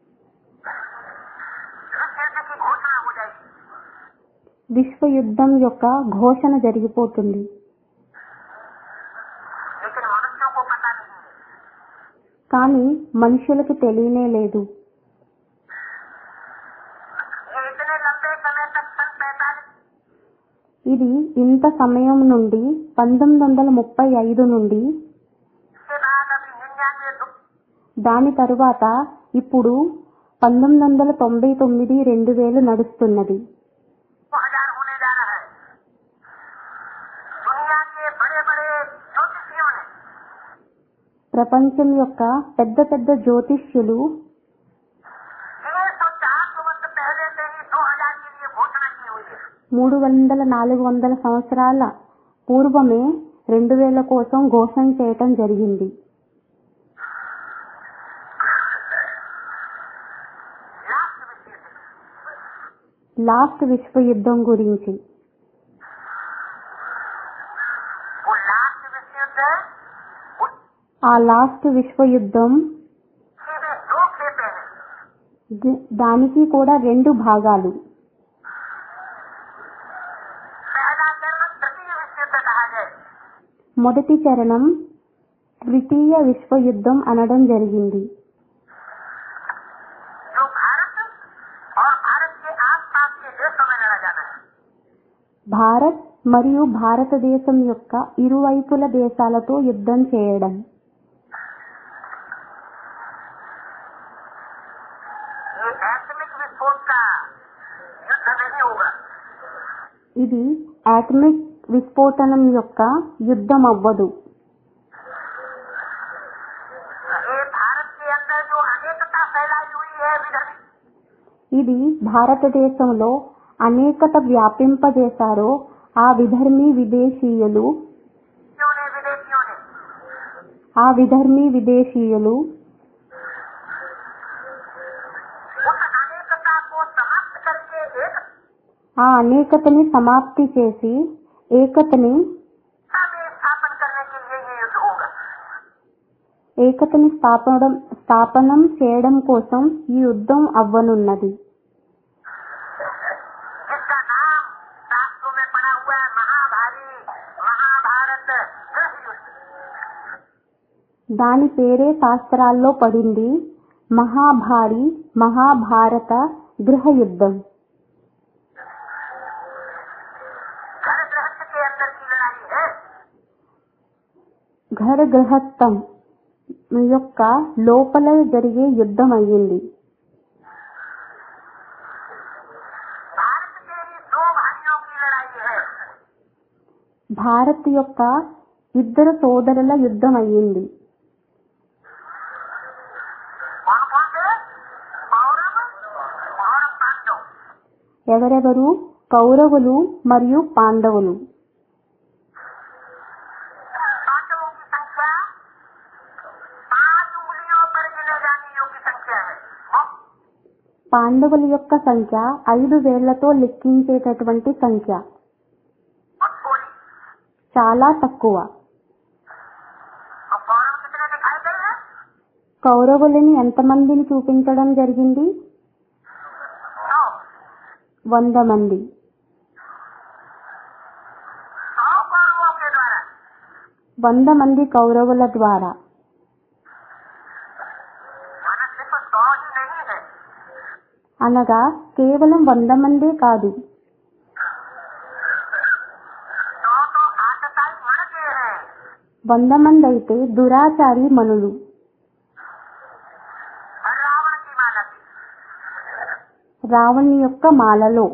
विश्व युद्ध की घोषणा हो जाएगी విశ్వ యుద్ధం యొక్క ఘోషణ జరిగిపోతుంది लेकिन मनुष्यों को पता नहीं है కానీ మనుషులకి తెలియనే లేదు ये इतने लंबे समय तक सन पैतालीस ఇది ఇంత సమయం నుండి పంతొమ్మిది వందల ముప్పై ఐదు నుండి के बाद अभी निन्यानवे दो దాని తరువాత ఇప్పుడు పంతొమ్మిది వందల తొంభై తొమ్మిది రెండు వేలు నడుస్తున్నది हजार होने जा रहा है दुनिया के बड़े बड़े ज्योतिषियों ने ప్రపంచం యొక్క పెద్ద పెద్ద జ్యోతిష్యులు छह सौ चार सौ वर्ष पहले से ही दो हजार के लिए घोषणा की हुई है మూడు వందల నాలుగు వందల సంవత్సరాల పూర్వమే రెండు వేల కోసం ఘోషణ చేయటం జరిగింది लास्ट विषय से లాస్ట్ విశ్వ యుద్ధం గురించి वो लास्ट विश्व युद्ध उसके ఆ లాస్ట్ విశ్వ యుద్ధం में दो खेपे हैं ది- దానికి కూడా రెండు భాగాలు पहला चरण तृतीय विश्व युद्ध कहा जाए మొదటి చరణం ద్వితీయ విశ్వ యుద్ధం అనడం జరిగింది जो भारत और भारत के आसपास के देशों में लड़ा जाना है భారత్ మరియు భారతదేశం యొక్క ఇరువైపుల దేశాలతో యుద్ధం చేయడం ये एटमिक विस्फोट का युद्ध नहीं होगा ఇది ఆటమిక్ విస్ఫోటనం యొక్క యుద్ధం అవ్వదు ये भारत के अंदर जो अनेकता फैलाई हुई है विधर्मी ఇది భారతదేశంలో అనేకత వ్యాపింపజేశారో ఆ విధర్మీ విదేశీయులు ने विदेशियों ने ఆ విధర్మీ విదేశీయులు उस अनेकता को समाप्त करके एक ఆ అనేకతని సమాప్తి చేసి ఏకతని सत्ता में स्थापन करने के लिए ये युद्ध होगा ఏకతని స్థాపనం స్థాపనం చేయడం కోసం ఈ యుద్ధం అవ్వనున్నది जिसका नाम शास्त्रों में पड़ा हुआ है महाभारी महाभारत गृह युद्ध దాని పేరే శాస్త్రాల్లో పడింది మహాభారి మహాభారత గృహ యుద్ధం घर गृहस्थ के अंदर की लड़ाई है ఘర గృహస్థం యొక్క లోపల జరిగే యుద్ధం అయ్యింది भारत के ही दो भाइयों की लड़ाई है భారత్ యొక్క ఇద్దరు సోదరుల యుద్ధం అయ్యింది कौन कौन से कौरव और पांडव ఎవరెవరు కౌరవులు మరియు పాండవులు पांडवों की संख्या पांच उंगलियों पर गिने जाने योग्य संख्या है बहुत పాండవుల యొక్క సంఖ్య ఐదు వేళ్లతో లెక్కించేటటువంటి సంఖ్య बहुत थोड़ी చాలా తక్కువ और कौरव कितने दिखाई गए हैं కౌరవులని ఎంతమందిని చూపించడం జరిగింది सौ వంద మంది सौ कौरवों के द्वारा వంద మంది కౌరవుల ద్వారా माना सिर्फ सौ ही नहीं है అనగా కేవలం వంద మందే కాదు सौ तो आतताई मण के हैं వంద మంది అయితే దురాచారి మనులు और रावण की माला थी రావణి యొక్క మాలలో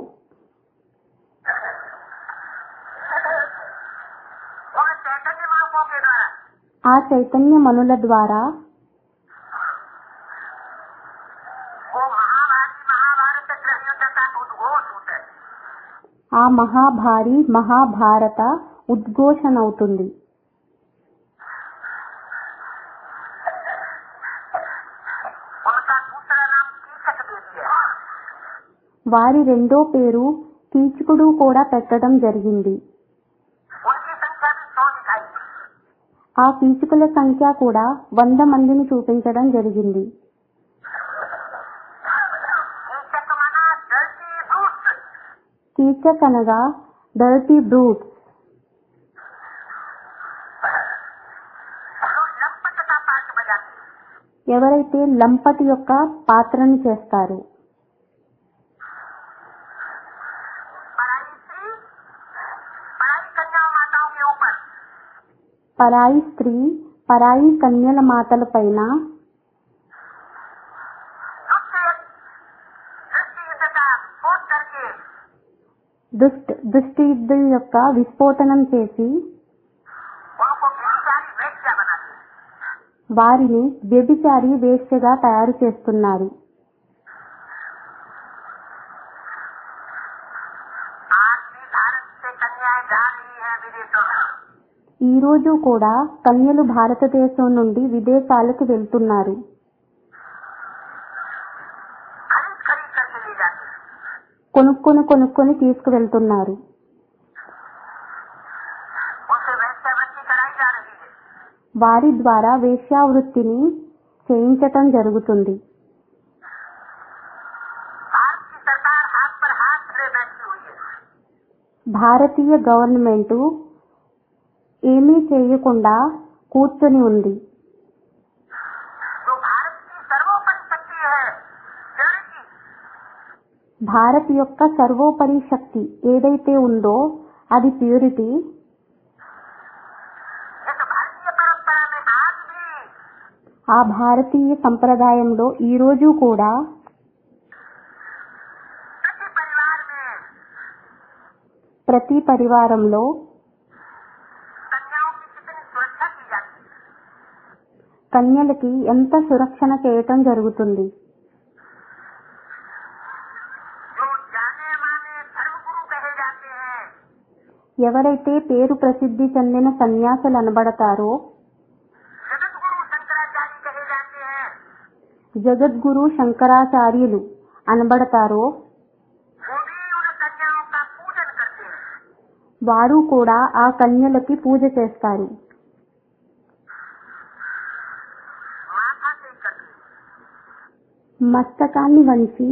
उन चैतन्य मार्गों के द्वारा ఆ చైతన్య మనుల ద్వారా वो महाभारी महाभारत गृह युद्ध का उद्घोष होता है ఆ మహాభారి మహాభారత ఉద్ఘోషణ అవుతుంది उनका दूसरा नाम कीचक दे दिया వారి రెండో పేరు కీచకుడు కూడా పెట్టడం జరిగింది उनकी संख्या भी सौ दिखाई दी ఆ కీచకుల సంఖ్య కూడా వంద మందిని చూపించడం జరిగింది कीचक माना डर्टी ब्रूट కీచక్ అనగా డర్టీ బ్రూట్ जो लंपट का पाठ बजाते हैं। ఎవరైతే లంపటి యొక్క పాత్రను చేస్తారు पढ़ाई स्त्री पढ़ाई कन्या माताओं के ऊपर పరాయి స్త్రీ పరాయి కన్యల మాతల పైన दुष्ट दृष्टि युद्ध का स्फोट करके దుష్ట దుష్టియుద్ధుల యొక్క విస్ఫోటనం చేసి उनको व्यभिचारी वेश्या बनाते हैं। వారిని వ్యభిచారి వేశ్యగా తయారు చేస్తున్నారు आज भी भारत से कन्याएं जा रही हैं विदेशों में ఈ రోజు కూడా కన్యలు భారతదేశం నుండి విదేశాలకు వెళ్తున్నారు खरीद खरीद करके ले जाते हैं కొనుక్కొని కొనుక్కొని తీసుకువెళ్తున్నారు उनसे वैश्यावृत्ति कराई जा रही है వారి ద్వారా వేశ్యావృత్తిని చేయించటం జరుగుతుంది भारत की सरकार हाथ पर हाथ ले बैठी हुई है భారతీయ గవర్నమెంట్ ఏమీ చేయకుండా కూర్చొని ఉంది जो भारत की सर्वोपरि शक्ति है प्योरिटी భారత్ యొక్క సర్వోపరి శక్తి ఏదైతే ఉందో అది ప్యూరిటీ इस भारतीय परंपरा में आज भी ఆ భారతీయ సంప్రదాయంలో ఈ రోజు కూడా प्रति परिवार में ప్రతి పరివారంలో कन्याओं की कितनी सुरक्षा की जाती है కన్యలకి ఎంత సురక్షణ చేయటం జరుగుతుంది जो जाने माने धर्मगुरु कहे जाते हैं ఎవరైతే పేరు ప్రసిద్ధి చెందిన సన్యాసులు అనబడతారో जगत गुरु शंकराचार्य कहे जाते हैं జగద్గురు శంకరాచార్యులు అనబడతారో वो भी उन कन्याओं का पूजन करते हैं వారు కూడా ఆ కన్యలకి పూజ చేస్తారు माथा टेक करते हैं మస్తకాన్ని వంచి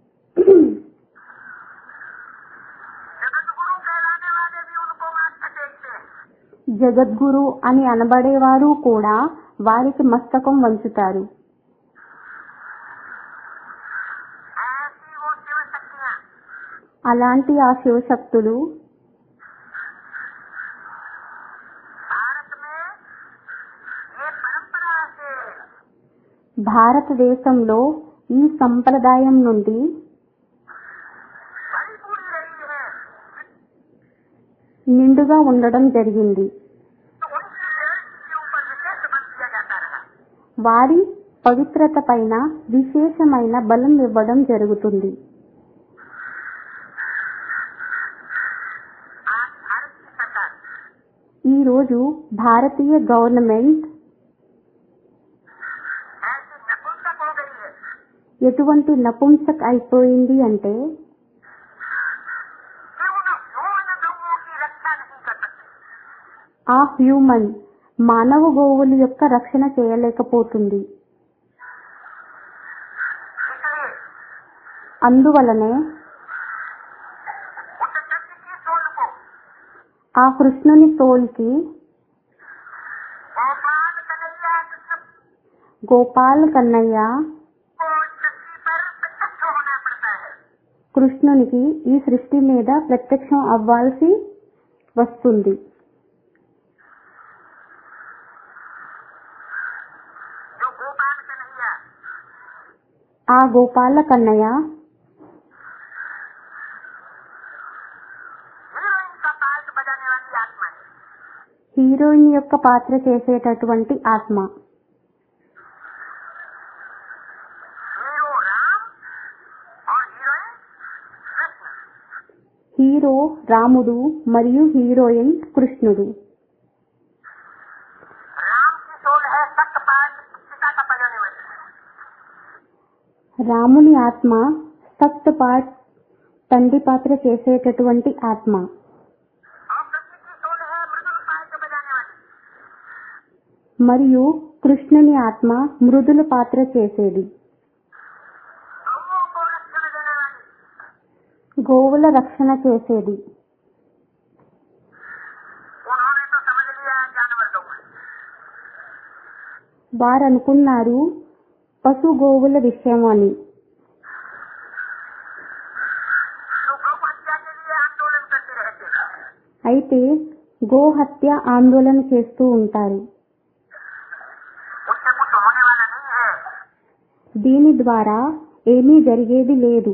जगत गुरु कहलाने वाले भी उनको माथा टेकते हैं జగద్గురు అని అనబడేవారు కూడా వారికి మస్తకం వంచుతారు ऐसी वो शिव शक्तियाँ అలాంటి ఆ శివశక్తులు भारत में ये परंपरा से భారతదేశంలో ఈ సంప్రదాయం నుండి भरी पूरी रही है నిండుగా ఉండడం జరిగింది तो उनकी प्योरिटी के ऊपर विशेष बल दिया जाता रहा వారి పవిత్రత పైన విశేషమైన బలం ఇవ్వడం జరుగుతుంది आज भारत की सरकार ఈ రోజు భారతీయ గవర్నమెంట్ ऐसी नपुंसक हो गई है ఎటువంటి నపుంసక్ అయిపోయింది అంటే कि उन यौन गौओं की रक्षा नहीं कर सकती ఆ హ్యూమన్ మానవ గోవుల యొక్క రక్షణ చేయలేకపోతుంది इसलिए అందువలనే उस कृष्ण की सोल को ఆ కృష్ణుని సోల్కి गोपाल कन्हैया कृष्ण గోపాల్ కన్నయ్య को सृष्टि पर प्रत्यक्ष होना पड़ता है కృష్ణునికి ఈ సృష్టి మీద ప్రత్యక్షం అవ్వాల్సి వస్తుంది जो गोपाल कन्हैया ఆ గోపాల కన్నయ్య हीरोइन का पार्ट बजाने वाली आत्मा है హీరోయిన్ యొక్క పాత్ర చేసేటటువంటి ఆత్మ हीरो राम और हीरोइन कृष्ण హీరో రాముడు మరియు హీరోయిన్ కృష్ణుడు राम की सोल है सत्य पाठ पिता का बजाने वाली రాముని ఆత్మ సత్ పాట్ తండ్రి పాత్ర చేసేటటువంటి ఆత్మ और कृष्ण की सोल है मृदुल पायक बजाने वाली మరియు కృష్ణుని ఆత్మ మృదుల పాత్ర చేసేది गौओं को रक्षण देने वाली గోవుల రక్షణ చేసేది उन्होंने तो समझ लिया जानवर गौ వారనుకున్నారు పశు గోవుల విషయం అని तो गौ हत्या के लिए आंदोलन करते रहते हैं అయితే గోహత్య ఆందోళన చేస్తూ ఉంటారు उससे कुछ होने वाला नहीं है దీని ద్వారా ఏమీ జరిగేది లేదు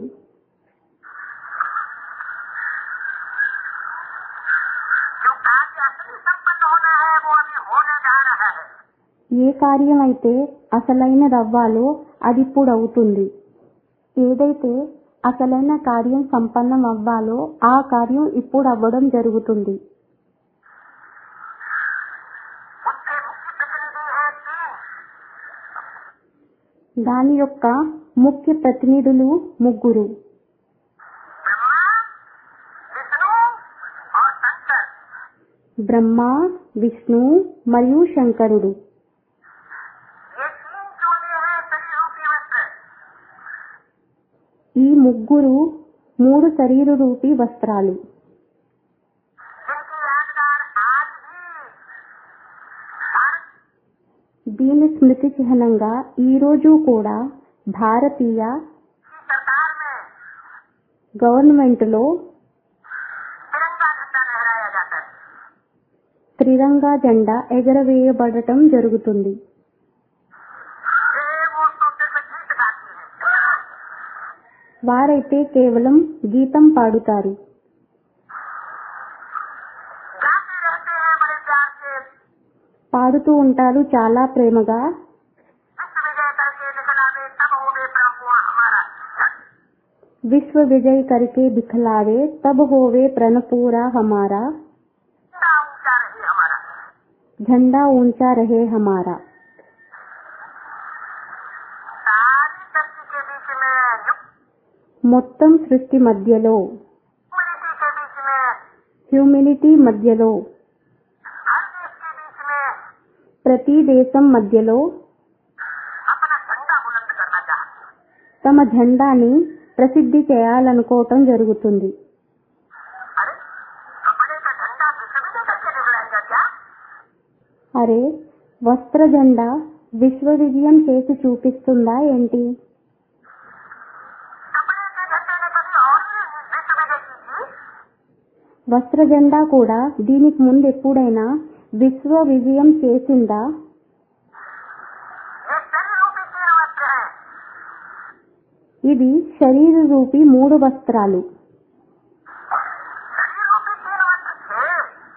जो कार्य असली संपन्न होना है वो अभी होने जा रहा है ఏ కార్యం అయితే అసలైనది అవ్వాలో అది ఇప్పుడు అవుతుంది ఏదైతే అసలైన కార్యం సంపన్నం అవ్వాలో ఆ కార్యం ఇప్పుడు అవ్వడం జరుగుతుంది उसके मुख्य प्रतिनिधि है तीन దాని యొక్క ముఖ్య ప్రతినిధులు ముగ్గురు ब्रह्मा विष्णु और शंकर బ్రహ్మ విష్ణు మరియు శంకరుడు ये तीन चोले हैं शरीर रूपी वस्त्र ఈ ముగ్గురు మూడు శరీర రూపీ వస్త్రాలు जिनकी यादगार आज ही भारत దీని స్మృతి చిహ్నంగా ఈ రోజు కూడా భారతీయ की सरकार में గవర్నమెంట్లో तिरंगा झंडा लहराया जाता है త్రిరంగా జెండా ఎగరవేయబడటం జరుగుతుంది ये वो तो सिर्फ गीत गाती है వారైతే కేవలం గీతం పాడుతారు गाते रहते हैं बड़े प्यार से పాడుతూ ఉంటారు చాలా ప్రేమగా विश्व विजय करके दिखलावे तब हो वे प्रभु हमारा విశ్వ విజయ్ కరికే దిఖలావే తబ్ హోవే ప్రణపూరా హమారా झंडा ऊंचा रहे हमारा झंडा ऊंचा रहे हमारा सारी धरती के बीच में युक्ति మొత్తం సృష్టి మధ్యలో के बीच में హ్యూమినిటీ మధ్యలో हर देश के बीच में ప్రతి దేశం మధ్యలో अपना झंडा बुलंद करना चाहते हैं తమ జెండాని ప్రసిద్ధి చేయాలనుకోవటం జరుగుతుంది अरे कपड़े का झंडा विश्व विजय करके दिखलाएगा क्या అరే వస్త్ర జెండా విశ్వ విజయం చేసి చూపిస్తుందా ఏంటి कपड़े के झंडे ने कभी और भी विश्व विजय की थी వస్త్ర జెండా కూడా దీనికి ముందు ఎప్పుడైనా విశ్వ విజయం చేసిందా ये शरीर रूपी तीन वस्त्र है ఇది శరీర రూపీ మూడు వస్త్రాలు शरीर रूपी तीन वस्त्र थे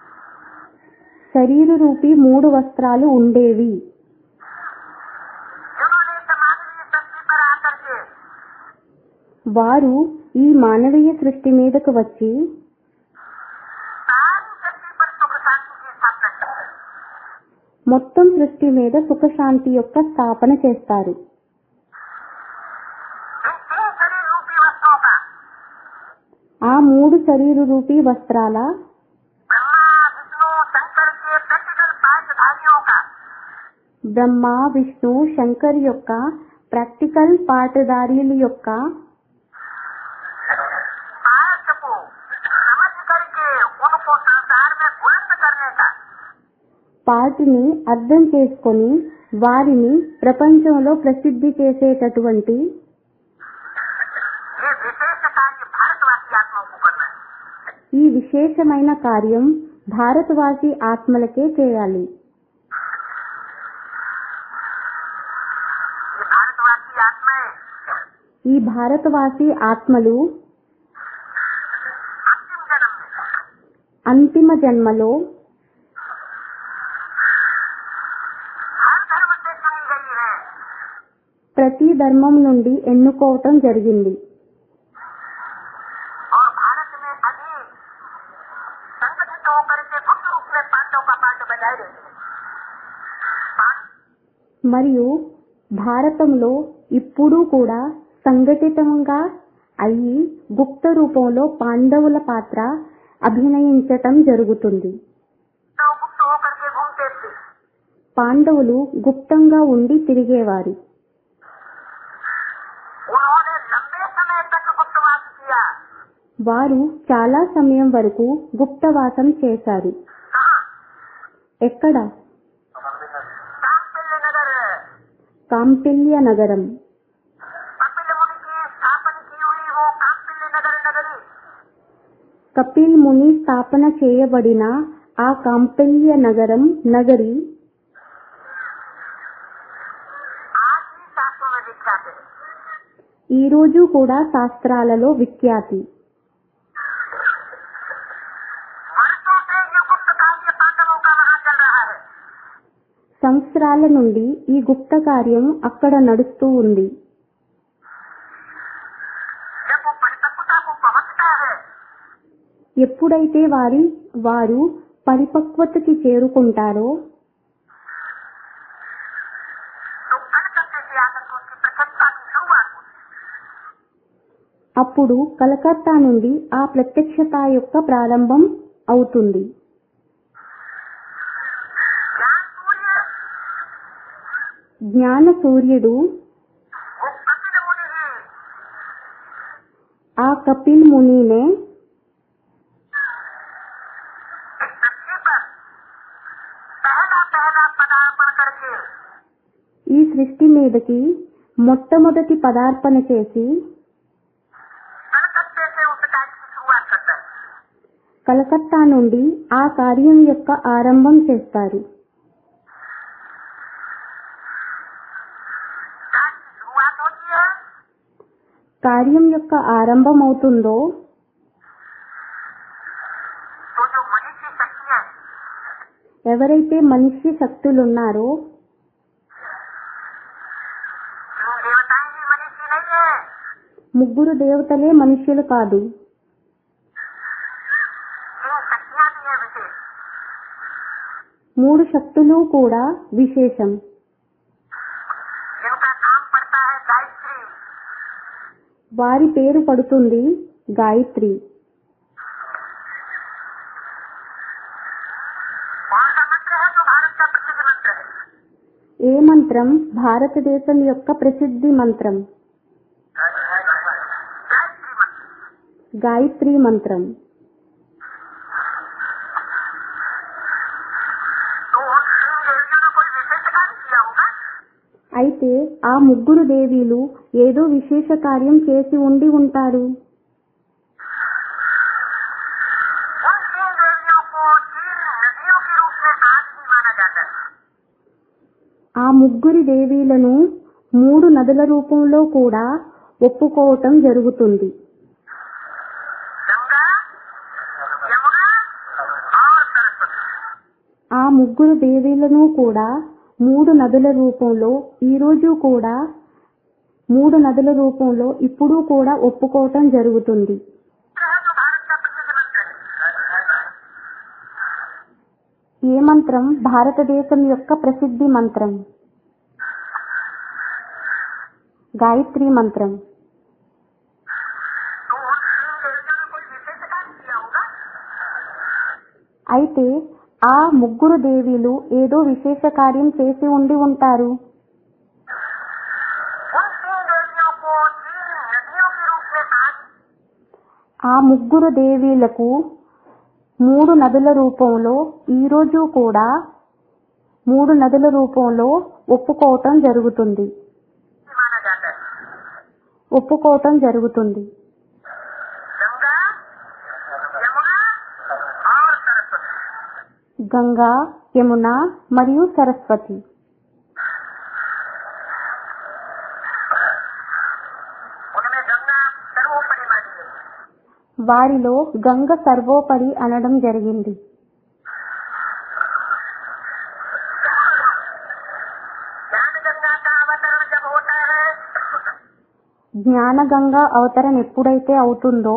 శరీర రూపీ మూడు వస్త్రాలు ఉండేవి जिन्होंने इस मानवीय सृष्टि पर आकर के వారు ఈ మానవీయ సృష్టి మీదకు వచ్చి सारी सृष्टि पर सुख शांति की स्थापना की మొత్తం సృష్టి మీద సుఖశాంతి యొక్క స్థాపన చేస్తారు इन तीन शरीर रूपी वस्त्रों का ఆ మూడు శరీర రూపీ వస్త్రాల ब्रह्मा विष्णु शंकर के प्रैक्टिकल पाठधारियों का బ్రహ్మ విష్ణు శంకర్ యొక్క ప్రాక్టికల్ పాటదారీల యొక్క आयत को समझ करके उनको संसार में बुलंद करने का పాటిని అర్థం చేసుకొని వారిని ప్రపంచంలో ప్రసిద్ధి చేసేటటువంటి ये विशेष कार्य भारतवासी आत्माओं को करना है ఈ విశేషమైన కార్యం భారతవాసి ఆత్మలకే చేయాలి ये भारतवासी आत्माएं ఈ భారతవాసి ఆత్మలు अंतिम जन्म में అంతిమ జన్మలో हर धर्म से चुनी गई है ప్రతి ధర్మం నుండి ఎన్నుకోవటం జరిగింది और भारत में अभी संगठित होकर के गुप्त रूप में पांडव का पाठ बजाय रही है पांच మరియు భారతంలో ఇప్పుడు కూడా సంఘటితంగా అయి గుప్త రూపంలో పాండవుల పాత్ర అభినయించటం జరుగుతుంది तो गुप्त होकर के घूमते थे పాండవులు గుప్తంగా ఉండి తిరిగేవారు उन्होंने लंबे समय तक गुप्तवास किया వారు చాలా సమయం వరకు గుప్తవాసం చేశారు कहा ఎక్కడ कांपिल्य नगर కాంపిల్య నగరం कपिल मुनि की स्थापन की हुई वो कांपिल्य नगर नगरी కపిల్ ముని స్థాపన చేయబడిన ఆ కాంపిల్య నగరం నగరి आज भी शास्त्रों में विख्यात है ఈ రోజు కూడా శాస్త్రాలలో విఖ్యాతి वर्षों से ये गुप्त कार्य पांडवों का वहां चल रहा है సంవత్సరాల నుండి ఈ గుప్త కార్యం అక్కడ నడుస్తూ ఉంది जब वो परिपक्वता को पहुंचता है ఎప్పుడైతే వారి వారు పరిపక్వతకి చేరుకుంటారో तो कलकत्ते से आकर के उसकी प्रत्यक्षता की शुरुआत होती అప్పుడు కలకత్తా నుండి ఆ ప్రత్యక్షత యొక్క ప్రారంభం అవుతుంది ज्ञान सूर्य జ్ఞాన సూర్యుడు वो कपिल मुनि ही ఆ కపిల్ మునినే इस पृथ्वी पर पहला पहला पदार्पण करके ఈ సృష్టి మీదకి మొట్టమొదటి పదార్పణ చేసి कलकत्ते से उस कार्य की शुरुआत करता है కలకత్తా నుండి ఆ కార్యం యొక్క ఆరంభం చేస్తారు कार्य की शुरुआत होती है కార్యం యొక్క ఆరంభం అవుతుందో तो जो मनुष्य शक्तियां ఎవరైతే మనిషి శక్తులున్నారో तीन देवताएं ही मनुष्य नहीं है ముగ్గురు దేవతలే మనుష్యులు కాదు तीन शक्तियां भी है विशेष మూడు శక్తులు కూడా విశేషం जिनका नाम पड़ता है गायत्री వారి పేరు పడుతుంది గాయత్రి कौन सा मंत्र है जो भारत का प्रसिद्ध मंत्र है ఏ మంత్రం భారతదేశం యొక్క ప్రసిద్ధి మంత్రం गायत्री मंत्र గాయత్రి మంత్రం तो उन तीन देवियों ने कोई विशेष कार्य किया होगा అయితే ఆ ముగ్గురు దేవీలు ఏదో విశేష కార్యం చేసి ఉండి ఉంటారు उन तीन देवियों को तीन नदियों के रूप में आज भी माना जाता है ఆ ముగ్గురి దేవీలను మూడు నదుల రూపంలో కూడా ఒప్పుకోవటం జరుగుతుంది गंगा यमुना और सरस्वती ఆ ముగ్గురు దేవీలను కూడా మూడు నదుల రూపంలో ఈ రోజు కూడా మూడు నదుల రూపంలో ఇప్పుడు కూడా ఒప్పుకోవటం జరుగుతుంది है जो भारत का प्रसिद्ध मंत्र है ఏ మంత్రం భారతదేశం యొక్క ప్రసిద్ధి మంత్రం గాయత్రి మంత్రం तो उन तीन देवियों ने कोई विशेष कार्य किया होगा అయితే ఆ ముగ్గురు దేవీలు ఏదో విశేష కార్యం చేసి ఉండి ఉంటారు उन तीन देवियों को तीन नदियों के रूप में आज ఆ ముగ్గురు దేవీలకు మూడు నదుల రూపంలో ఈ రోజు కూడా మూడు నదుల రూపంలో ఒప్పుకోవటం జరుగుతుంది भी माना जाता है ఒప్పుకోవటం జరుగుతుంది गंगा यमुना और सरस्वती గంగా యమున మరియు సరస్వతి उनमें गंगा सर्वोपरि मानी गई వారిలో గంగ సర్వోపరి అనడం జరిగింది ज्ञान गंगा का अवतरण जब होता है జ్ఞాన గంగ అవతరణ ఎప్పుడైతే అవుతుందో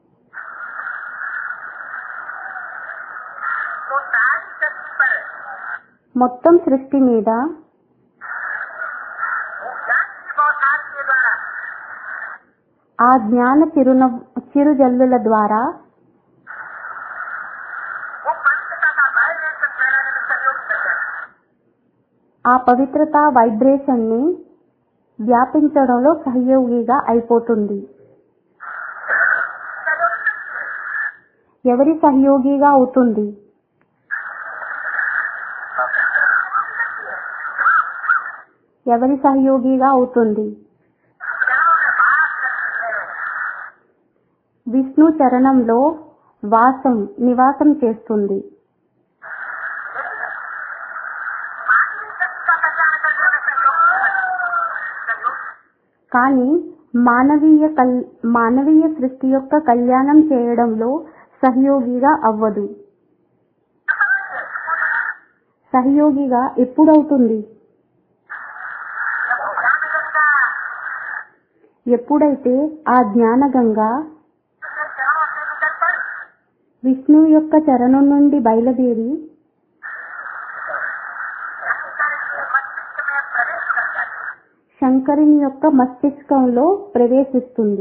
तो सारी शक्ति पर మొత్తం సృష్టి మీద वो ज्ञान की बौछार के द्वारा ఆ ఆ జ్ఞాన చిరునవ్ చిరుజల్లుల ద్వారా वो पवित्रता का वाइब्रेशन फैलाने में सहयोग कर रहे हैं ఆ పవిత్రత వైబ్రేషన్ ని వ్యాపించడంలో సహయోగిగా అయిపోతుంది सहयोग ఎవరి సహయోగిగా అవుతుంది ఎవరి సహయోగిగా అవుతుంది चरणों में बात करती है విష్ణు చరణంలో వాసం నివాసం చేస్తుంది मानवीय शक्ति का कल्याण करने में सहयोग सहयोग కానీ మానవీయ కల్ మానవీయ సృష్టి యొక్క కళ్యాణం చేయడంలో సహయోగిగా అవ్వదు సహయోగిగా ఎప్పుడవుతుంది ज्ञान गंगा ఎప్పుడైతే ఆ జ్ఞానగంగా के चरणों से निकलकर విష్ణు యొక్క చరణం నుండి బయలుదేరి शंकर के मस्तिष्क में प्रवेश कर जाती है శంకరుని యొక్క మస్తిష్కంలో ప్రవేశిస్తుంది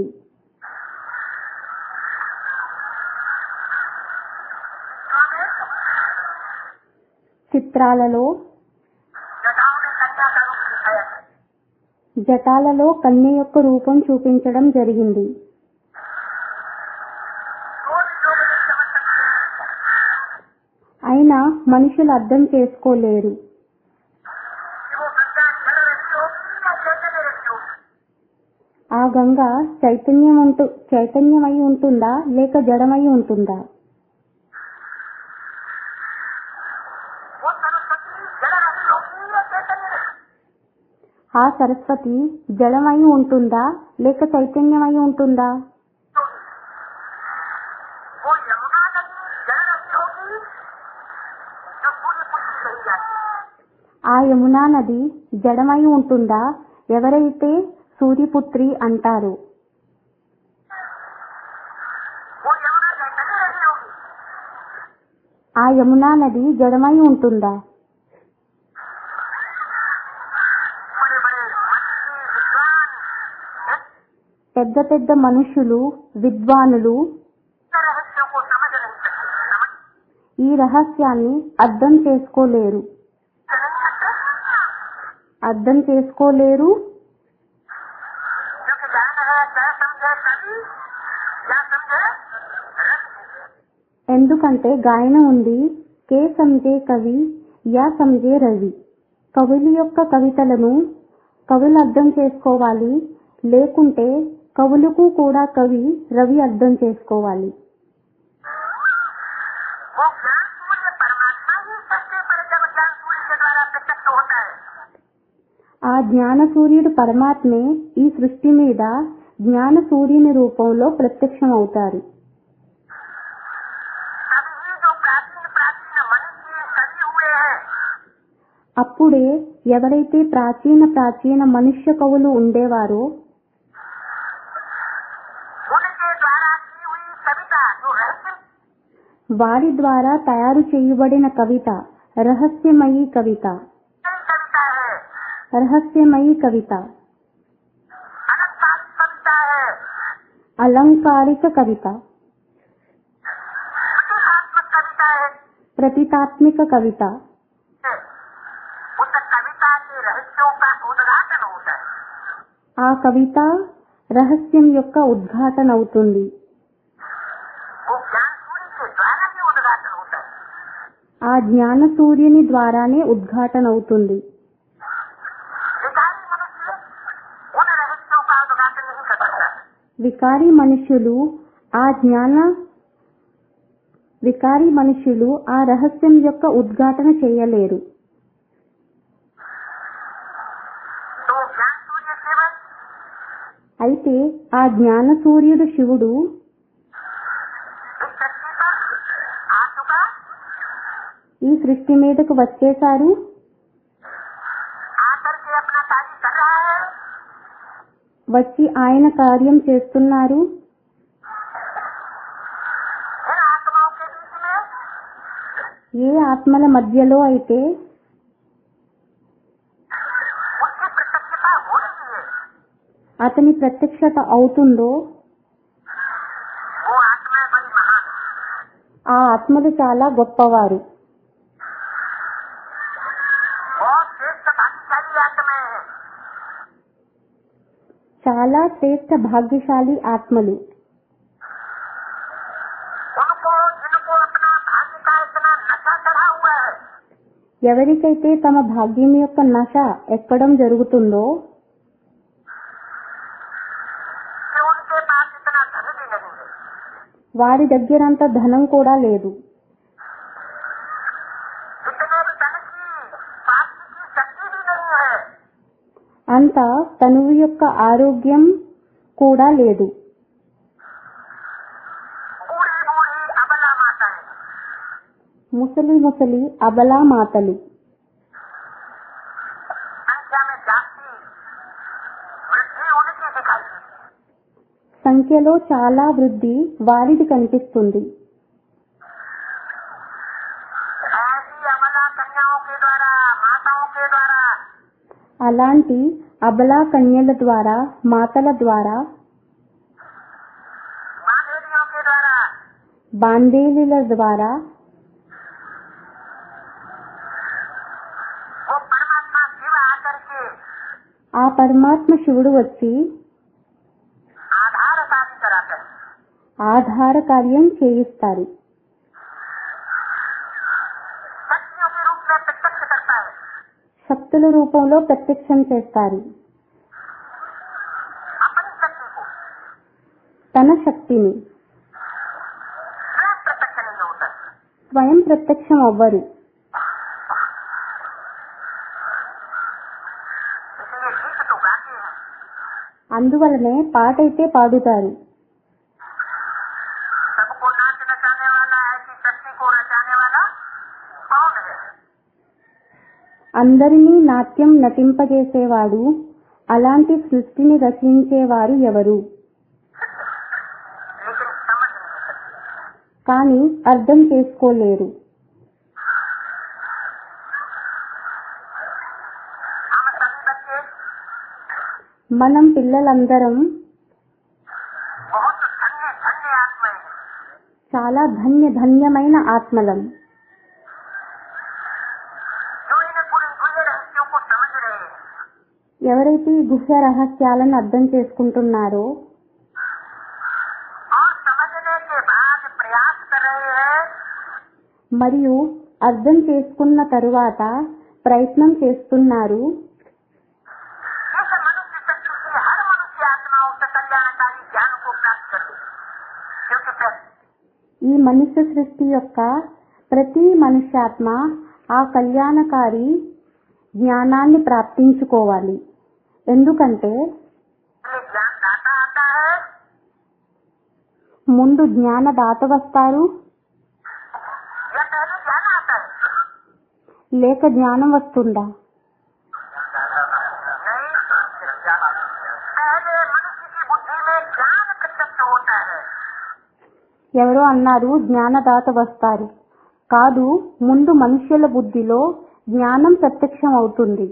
చిత్రాలలో जटाओं में कन्या का रूप दिखाया है జటాలలో కన్య యొక్క రూపం చూపించడం జరిగింది कोई लोग नहीं समझ सकते అయినా మనుషులు అర్థం చేసుకోలేరు कि वो गंगा जल रही होगी या चैतन्य रही होगी ఆ గంగ చైతన్యం ఉంటు చైతన్యమై ఉంటుందా లేక జడమై ఉంటుందా वो सरस्वती जल रही होगी या चैतन्य रही ఆ సరస్వతి జడమై ఉంటుందా లేక చైతన్యమై ఉంటుందా वो यमुना नदी जल रही होगी जो सूर्य पुत्री कही जाती है ఆ యమునా నది జడమై ఉంటుందా ఎవరైతే సూర్యపుత్రి అంటారు वो यमुना चैतन्य रही होगी ఆ యమునా నది జడమై ఉంటుందా बड़े बड़े मंत्री विद्वान इस పెద్ద పెద్ద మనుషులు విద్వానులు रहस्यों को समझ नहीं सकते समझ ఈ రహస్యాన్ని అర్థం చేసుకోలేరు नहीं सकते అర్థం చేసుకోలేరు क्योंकि ज्ञान है क्या समझे कवि या समझे रस ఎందుకంటే గాయన ఉంది కే సంజే కవి యా సంజే రవి కవుల యొక్క కవితలను కవులు అర్థం చేసుకోవాలి లేకుంటే కవులకు కూడా కవి రవి అర్థం చేసుకోవాలి वो ज्ञान सूर्य परमात्मा ही सत्य पर जब ज्ञान सूर्य के द्वारा प्रत्यक्ष होता है ఆ జ్ఞాన సూర్యుడు పరమాత్మే ఈ సృష్టి మీద జ్ఞాన సూర్యుని రూపంలో ప్రత్యక్షమవుతారు तभी जो प्राचीन प्राचीन मनुष्य कवि हुए हैं అప్పుడే ఎవరైతే ప్రాచీన ప్రాచీన మనుష్య కవులు ఉండేవారో उनके द्वारा की हुई कविता जो रहस्य వారి ద్వారా తయారు చేయబడిన కవిత రహస్యమయీ కవిత कविता है రహస్యమయీ కవిత अलंकारिक कविता है అలంకారిక కవిత प्रतीकात्मक कविता है ప్రతితాత్మిక కవిత उस कविता के रहस्यों का उद्घाटन होता है ఆ కవిత రహస్యం యొక్క ఉద్ఘాటన అవుతుంది वो ज्ञान सूर्य के द्वारा भी उद्घाटन होता है ఆ జ్ఞాన సూర్యుని ద్వారానే ఉద్ఘాటన అవుతుంది विकारी मनुष्य उन रहस्यों का उद्घाटन नहीं कर सकता వికారి మనుషులు ఆ జ్ఞాన వికారి మనుషులు ఆ రహస్యం యొక్క ఉద్ఘాటన చేయలేరు तो ज्ञान सूर्य केवल అయితే ఆ జ్ఞాన సూర్యుడు శివుడు इस सृष्टि पर आ चुका ఈ సృష్టి మీదకు వచ్చేశారు आकर के अपना कार्य कर रहा है వచ్చి ఆయన కార్యం చేస్తున్నారు इन आत्माओं के बीच में ఏ ఆత్మల మధ్యలో అయితే उसकी प्रत्यक्षता हो रही है అతని ప్రత్యక్షత అవుతుందో ఆ ఆత్మలు చాలా గొప్పవారు बहुत श्रेष्ठ भाग्यशाली आत्माएं हैं చాలా శ్రేష్ట భాగ్యశాలి ఆత్మలు उनको जिनको अपना भाग्य का इतना नशा चढ़ा हुआ है ఎవరికైతే తమ భాగ్యం యొక్క నశ ఎక్కడం జరుగుతుందో कि उनके पास इतना धन भी नहीं है వారి దగ్గరంత ధనం కూడా లేదు इतने धन की स्वास्थ्य की शक्ति भी नहीं है అంత తనువు యొక్క ఆరోగ్యం కూడా లేదు बूढ़ी बूढ़ी अबला माताएं ముసలి ముసలి అబలా మాతలు संख्या में जास्ती वृद्धि उनकी दिखाई दी సంఖ్యలో చాలా వృద్ధి వారిది కనిపిస్తుంది ऐसी अबला कन्याओं के द्वारा माताओं के द्वारा అలాంటి అబలా కన్యల ద్వారా మాతల ద్వారా माधेरियों के द्वारा బాందేలీల ద్వారా वो परमात्मा शिव आकर के ఆ పరమాత్మ శివుడు వచ్చి आधार शादी कराते हैं ఆధార కార్యం చేయిస్తారు शक्तियों के रूप में प्रत्यक्ष करता है శక్తుల రూపంలో ప్రత్యక్షం చేస్తారు अपनी शक्ति को తన శక్తిని स्वयं प्रत्यक्ष नहीं होता స్వయం ప్రత్యక్షం అవ్వరు इसलिए गीत तो गाते हैं అందువలనే పాట అయితే పాడుతారు सबको नाच नचाने वाला ऐसी शक्ति को नचाने वाला कौन है అందరినీ నాట్యం నటింపజేసేవాడు అలాంటి సృష్టిని రచించేవారు ఎవరు लेकिन समझ नहीं सकते కానీ అర్థం చేసుకోలేరు हम सभी बच्चे మనం పిల్లలందరం बहुत धन्य धन्य आत्माएं हैं చాలా ధన్య ధన్యమైన ఆత్మలం जो इन पूरी गुह्य रहस्यों को समझ रहे हैं ఎవరైతే ఈ గుహ్య రహస్యాలను అర్థం చేసుకుంటున్నారో और समझने के बाद प्रयास कर रहे हैं మరియు అర్థం చేసుకున్న తరువాత ప్రయత్నం చేస్తున్నారు इस मनुष्य शक्ति से हर मनुष्य आत्माओं से कल्याणकारी ज्ञान को प्राप्त कर ले क्योंकि प्र- ఈ మనుష్య సృష్టి యొక్క ప్రతి మనుష్యాత్మ ఆ కళ్యాణకారి జ్ఞానాన్ని ప్రాప్తించుకోవాలి ఎందుకంటే पहले ज्ञान दाता आता है ముందు జ్ఞానదాత వస్తారు या पहले ज्ञान आता है లేక జ్ఞానం వస్తుందా नहीं पहले मनुष्य की बुद्धि में ज्ञान प्रत्यक्ष होता है ఎవరో అన్నారు జ్ఞానదాత వస్తారు కాదు ముందు మనుష్యుల బుద్ధిలో జ్ఞానం ప్రత్యక్షం అవుతుంది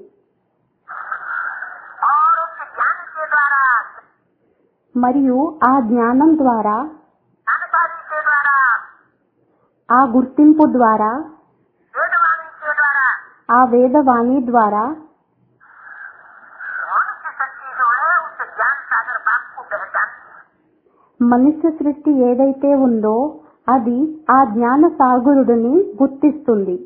और उस ज्ञान के द्वारा మరియు ఆ జ్ఞానం ద్వారా जानकारी के द्वारा ఆ గుర్తింపు ద్వారా वेदवाणी के द्वारा ఆ వేదవాణి ద్వారా मनुष्य शक्ति जो है उस ज्ञान सागर बाप को पहचानती है మనుష్య సృష్టి ఏదైతే ఉందో అది ఆ జ్ఞాన సాగరుడిని గుర్తిస్తుంది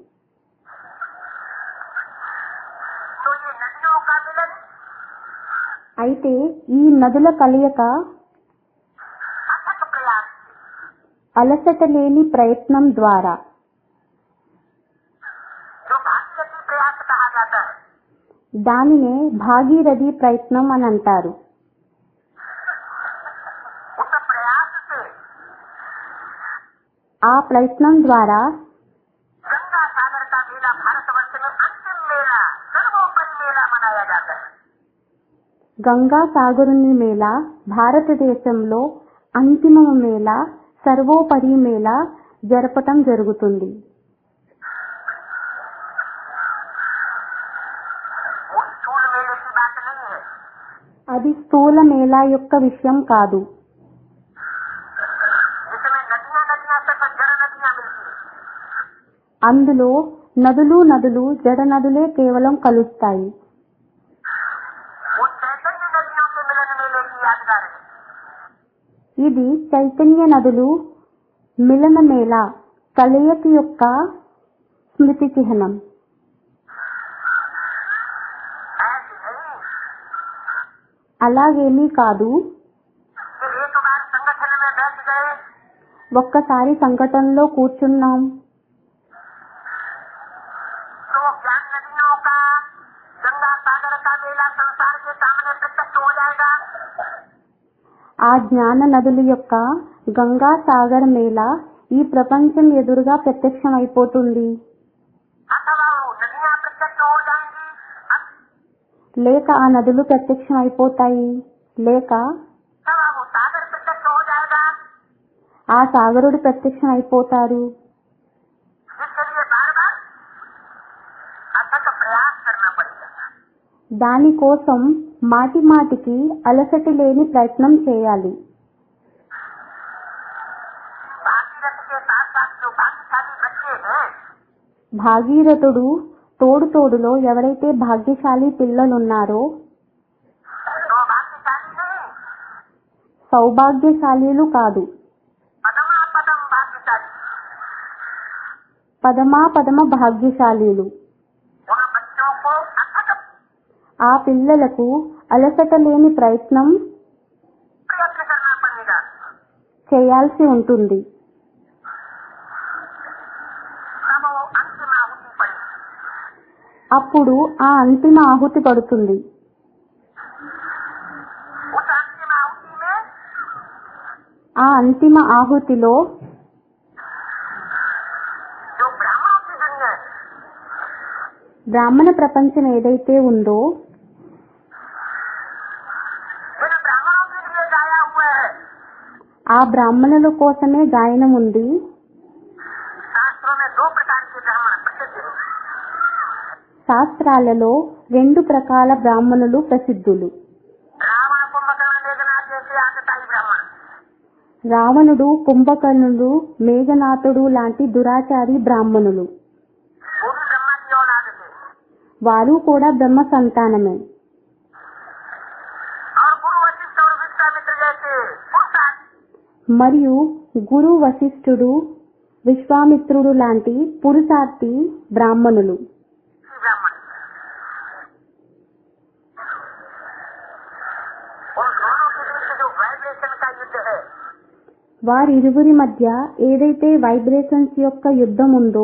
तो ये नदियों का मिलन అయితే ఈ నదుల కలయిక अथक प्रयास అలసట లేని ప్రయత్నం ద్వారా जो भागीरथी प्रयास कहा जाता है దానినే భాగీరథి ప్రయత్నం అని అంటారు उस प्रयास से ఆ ప్రయత్నం ద్వారా गंगा सागर का मेला भारतवर्ष में अंतिम मेला सर्वोपरि मेला मनाया जाता है గంగా సాగరుని మేళ భారతదేశంలో అంతిమ మేళ సర్వోపరి మేళ జరపటం జరుగుతుంది वो स्थूल मेले की बात नहीं है అది స్థూల మేళ యొక్క విషయం కాదు जिसमें नदियां नदियां तक जड़ नदियां मिलती हैं అందులో నదులు నదులు జడ నదులే కేవలం కలుస్తాయి वो चैतन्य नदियों के मिलन मेले की यादगार है ఇది చైతన్య నదులు మిలనమేళ కలయిక యొక్క స్మృతి చిహ్నం ऐसे नहीं అలాగేమీ కాదు कि एक बार संगठन में बैठ गए ఒక్కసారి సంఘటనలో కూర్చున్నాం तो ज्ञान नदियों का गंगा सागर का मेला संसार के सामने प्रत्यक्ष हो जाएगा ఆ జ్ఞాన నదుల యొక్క గంగా సాగర్ మేళ ఈ ప్రపంచం ఎదురుగా ప్రత్యక్షమైపోతుంది अथवा वो नदियां प्रत्यक्ष हो जाएंगी अथ- లేక ఆ నదులు ప్రత్యక్షమైపోతాయి లేక अथवा वो सागर प्रत्यक्ष हो जाएगा ఆ సాగరుడు ప్రత్యక్షమైపోతారు जिसके लिए बार बार अथक प्रयास करना पड़ेगा దానికోసం మాటి మాటికి అలసట లేని ప్రయత్నం చేయాలి भागीरथ के साथ साथ जो भाग्यशाली बच्चे हैं భాగీరథుడు తోడు తోడులో ఎవరైతే భాగ్యశాలి పిల్లలున్నారో तो भाग्यशाली नहीं సౌభాగ్యశాలీలు కాదు पदमा पदम भाग्यशाली పదమా పదమ భాగ్యశాలీలు उन बच्चों को अथक ఆ పిల్లలకు అలసట లేని ప్రయత్నం प्रयत्न करना पड़ेगा చేయాల్సి ఉంటుంది तब वो अंतिम आहुति पड़ेगी అప్పుడు ఆ అంతిమ ఆహుతి పడుతుంది उस अंतिम आहुति में ఆ అంతిమ ఆహుతిలో जो ब्राह्मणों की दुनिया है బ్రాహ్మణ ప్రపంచం ఏదైతే ఉందో इन ब्राह्मणों के लिए गाया हुआ है ఆ బ్రాహ్మణుల కోసమే గాయనం ఉంది शास्त्रों में दो प्रकार के ब्राह्मण प्रसिद्ध हैं శాస్త్రాలలో రెండు ప్రకార బ్రాహ్మణులు ప్రసిద్ధులు रावण कुंभकर्ण मेघनाथ जैसे आगताई ब्राह्मण రావణుడు కుంభకర్ణుడు మేఘనాథుడు లాంటి దురాచారి బ్రాహ్మణులు वो भी ब्रह्मा की औलाद थे వారు కూడా బ్రహ్మ సంతానమే और गुरु वशिष्ठ और विश्वामित्र जैसे पुरुषार्थ మరియు గురు వశిష్ఠుడు విశ్వామిత్రుడు లాంటి పురుషార్థి బ్రాహ్మణులు की ब्राह्मण उन दोनों के बीच जो वाइब्रेशन का युद्ध है వారిరువురి మధ్య ఏదైతే వైబ్రేషన్స్ యొక్క యుద్ధం ఉందో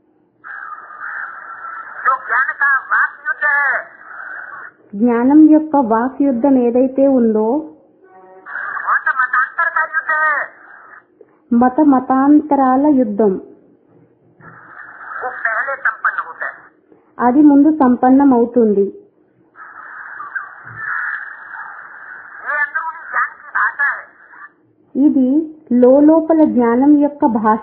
जो ज्ञान का वाक युद्ध है జ్ఞానం యొక్క వాక్ యుద్ధం ఏదైతే ఉందో मत मतांतर का युद्ध है మత మతాంతరాల యుద్ధం वो पहले संपन्न होता है అది ముందు సంపన్నం అవుతుంది ये अंदरूनी ज्ञान की भाषा है ఇది లోపల జ్ఞానం యొక్క భాష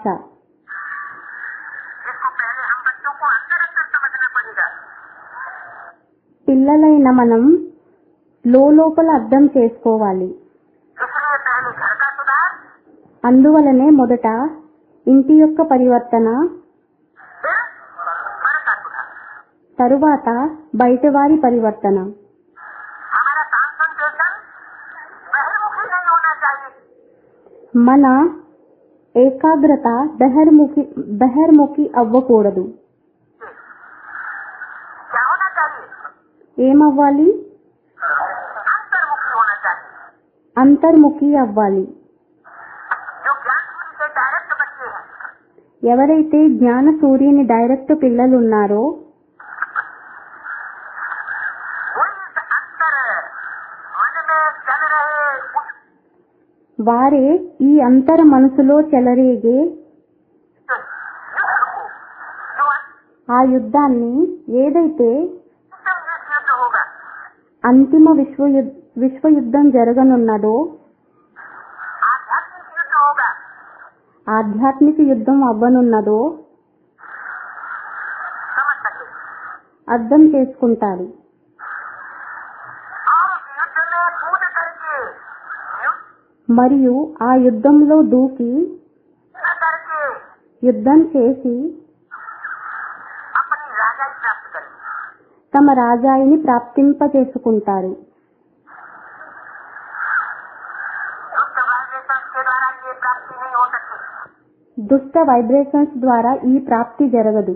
जिसको पहले हम बच्चों को अंदर अंदर समझना पड़ेगा పిల్లలైన మనం లోపల అర్థం చేసుకోవాలి इसलिए पहले घर का सुधार అందువలనే మొదట ఇంటి యొక్క పరివర్తన फिर घर का सुधार తరువాత బయటవారి పరివర్తన हमारा कॉन्सेंट्रेशन बहिर्मुखी नहीं होना चाहिए మన ఏకాగ్రత బహిర్ముఖి బహిర్ముఖి అవ్వకూడదు क्या होना चाहिए ఏమవ్వాలి अंतर्मुखी होना चाहिए అంతర్ముఖి అవ్వాలి जो ज्ञान सूर्य के डायरेक्ट बच्चे हैं ఎవరైతే జ్ఞాన సూర్యుని డైరెక్ట్ పిల్లలు ఉన్నారో वही इस अंतर मन में चल रहे उस వారే ఈ అంతర మనసులో చెలరేగే युद्ध को जो ఆ యుద్ధాన్ని ఏదైతే अंतिम विश्व युद्ध होगा అంతిమ విశ్వ యుద్- విశ్వయుద్ధం జరగనున్నదో आध्यात्मिक युद्ध होगा ఆధ్యాత్మిక యుద్ధం అవ్వనున్నదో समझ सके అర్థం చేసుకుంటారు और उस युद्ध में कूद करके युद्ध మరియు ఆ యుద్ధంలో దూకి न करके యుద్ధం చేసి अपनी राजाई प्राप्त करें తమ రాజాయిని ప్రాప్తింపచేసుకుంటారు दुष्ट वाइब्रेशन के द्वारा ये प्राप्ति नहीं हो सकती దుష్ట వైబ్రేషన్స్ ద్వారా ఈ ప్రాప్తి జరగదు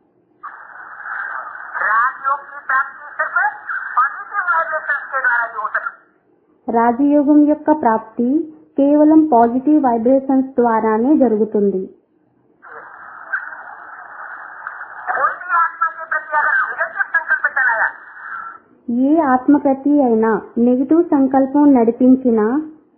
राजयोग की प्राप्ति सिर्फ पॉजिटिव वाइब्रेशन के द्वारा ही हो सकती రాజయోగం యొక్క ప్రాప్తి కేవలం పాజిటివ్ వైబ్రేషన్స్ ద్వారానే జరుగుతుంది कोई भी आत्मा के प्रति अगर निगेटिव संकल्प चलाया ఏ ఆత్మప్రతి అయినా నెగిటివ్ సంకల్పం నడిపించినా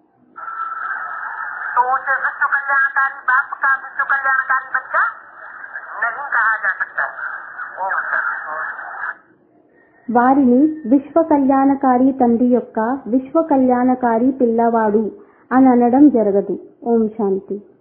तो उसे विश्व कल्याणकारी बाप का विश्व कल्याणकारी बच्चा नहीं कहा जा सकता ओम शांति। వారిని విశ్వ కళ్యాణకారి తండ్రి యొక్క విశ్వ కళ్యాణకారి పిల్లవాడు అని అనడం జరగదు ఓం శాంతి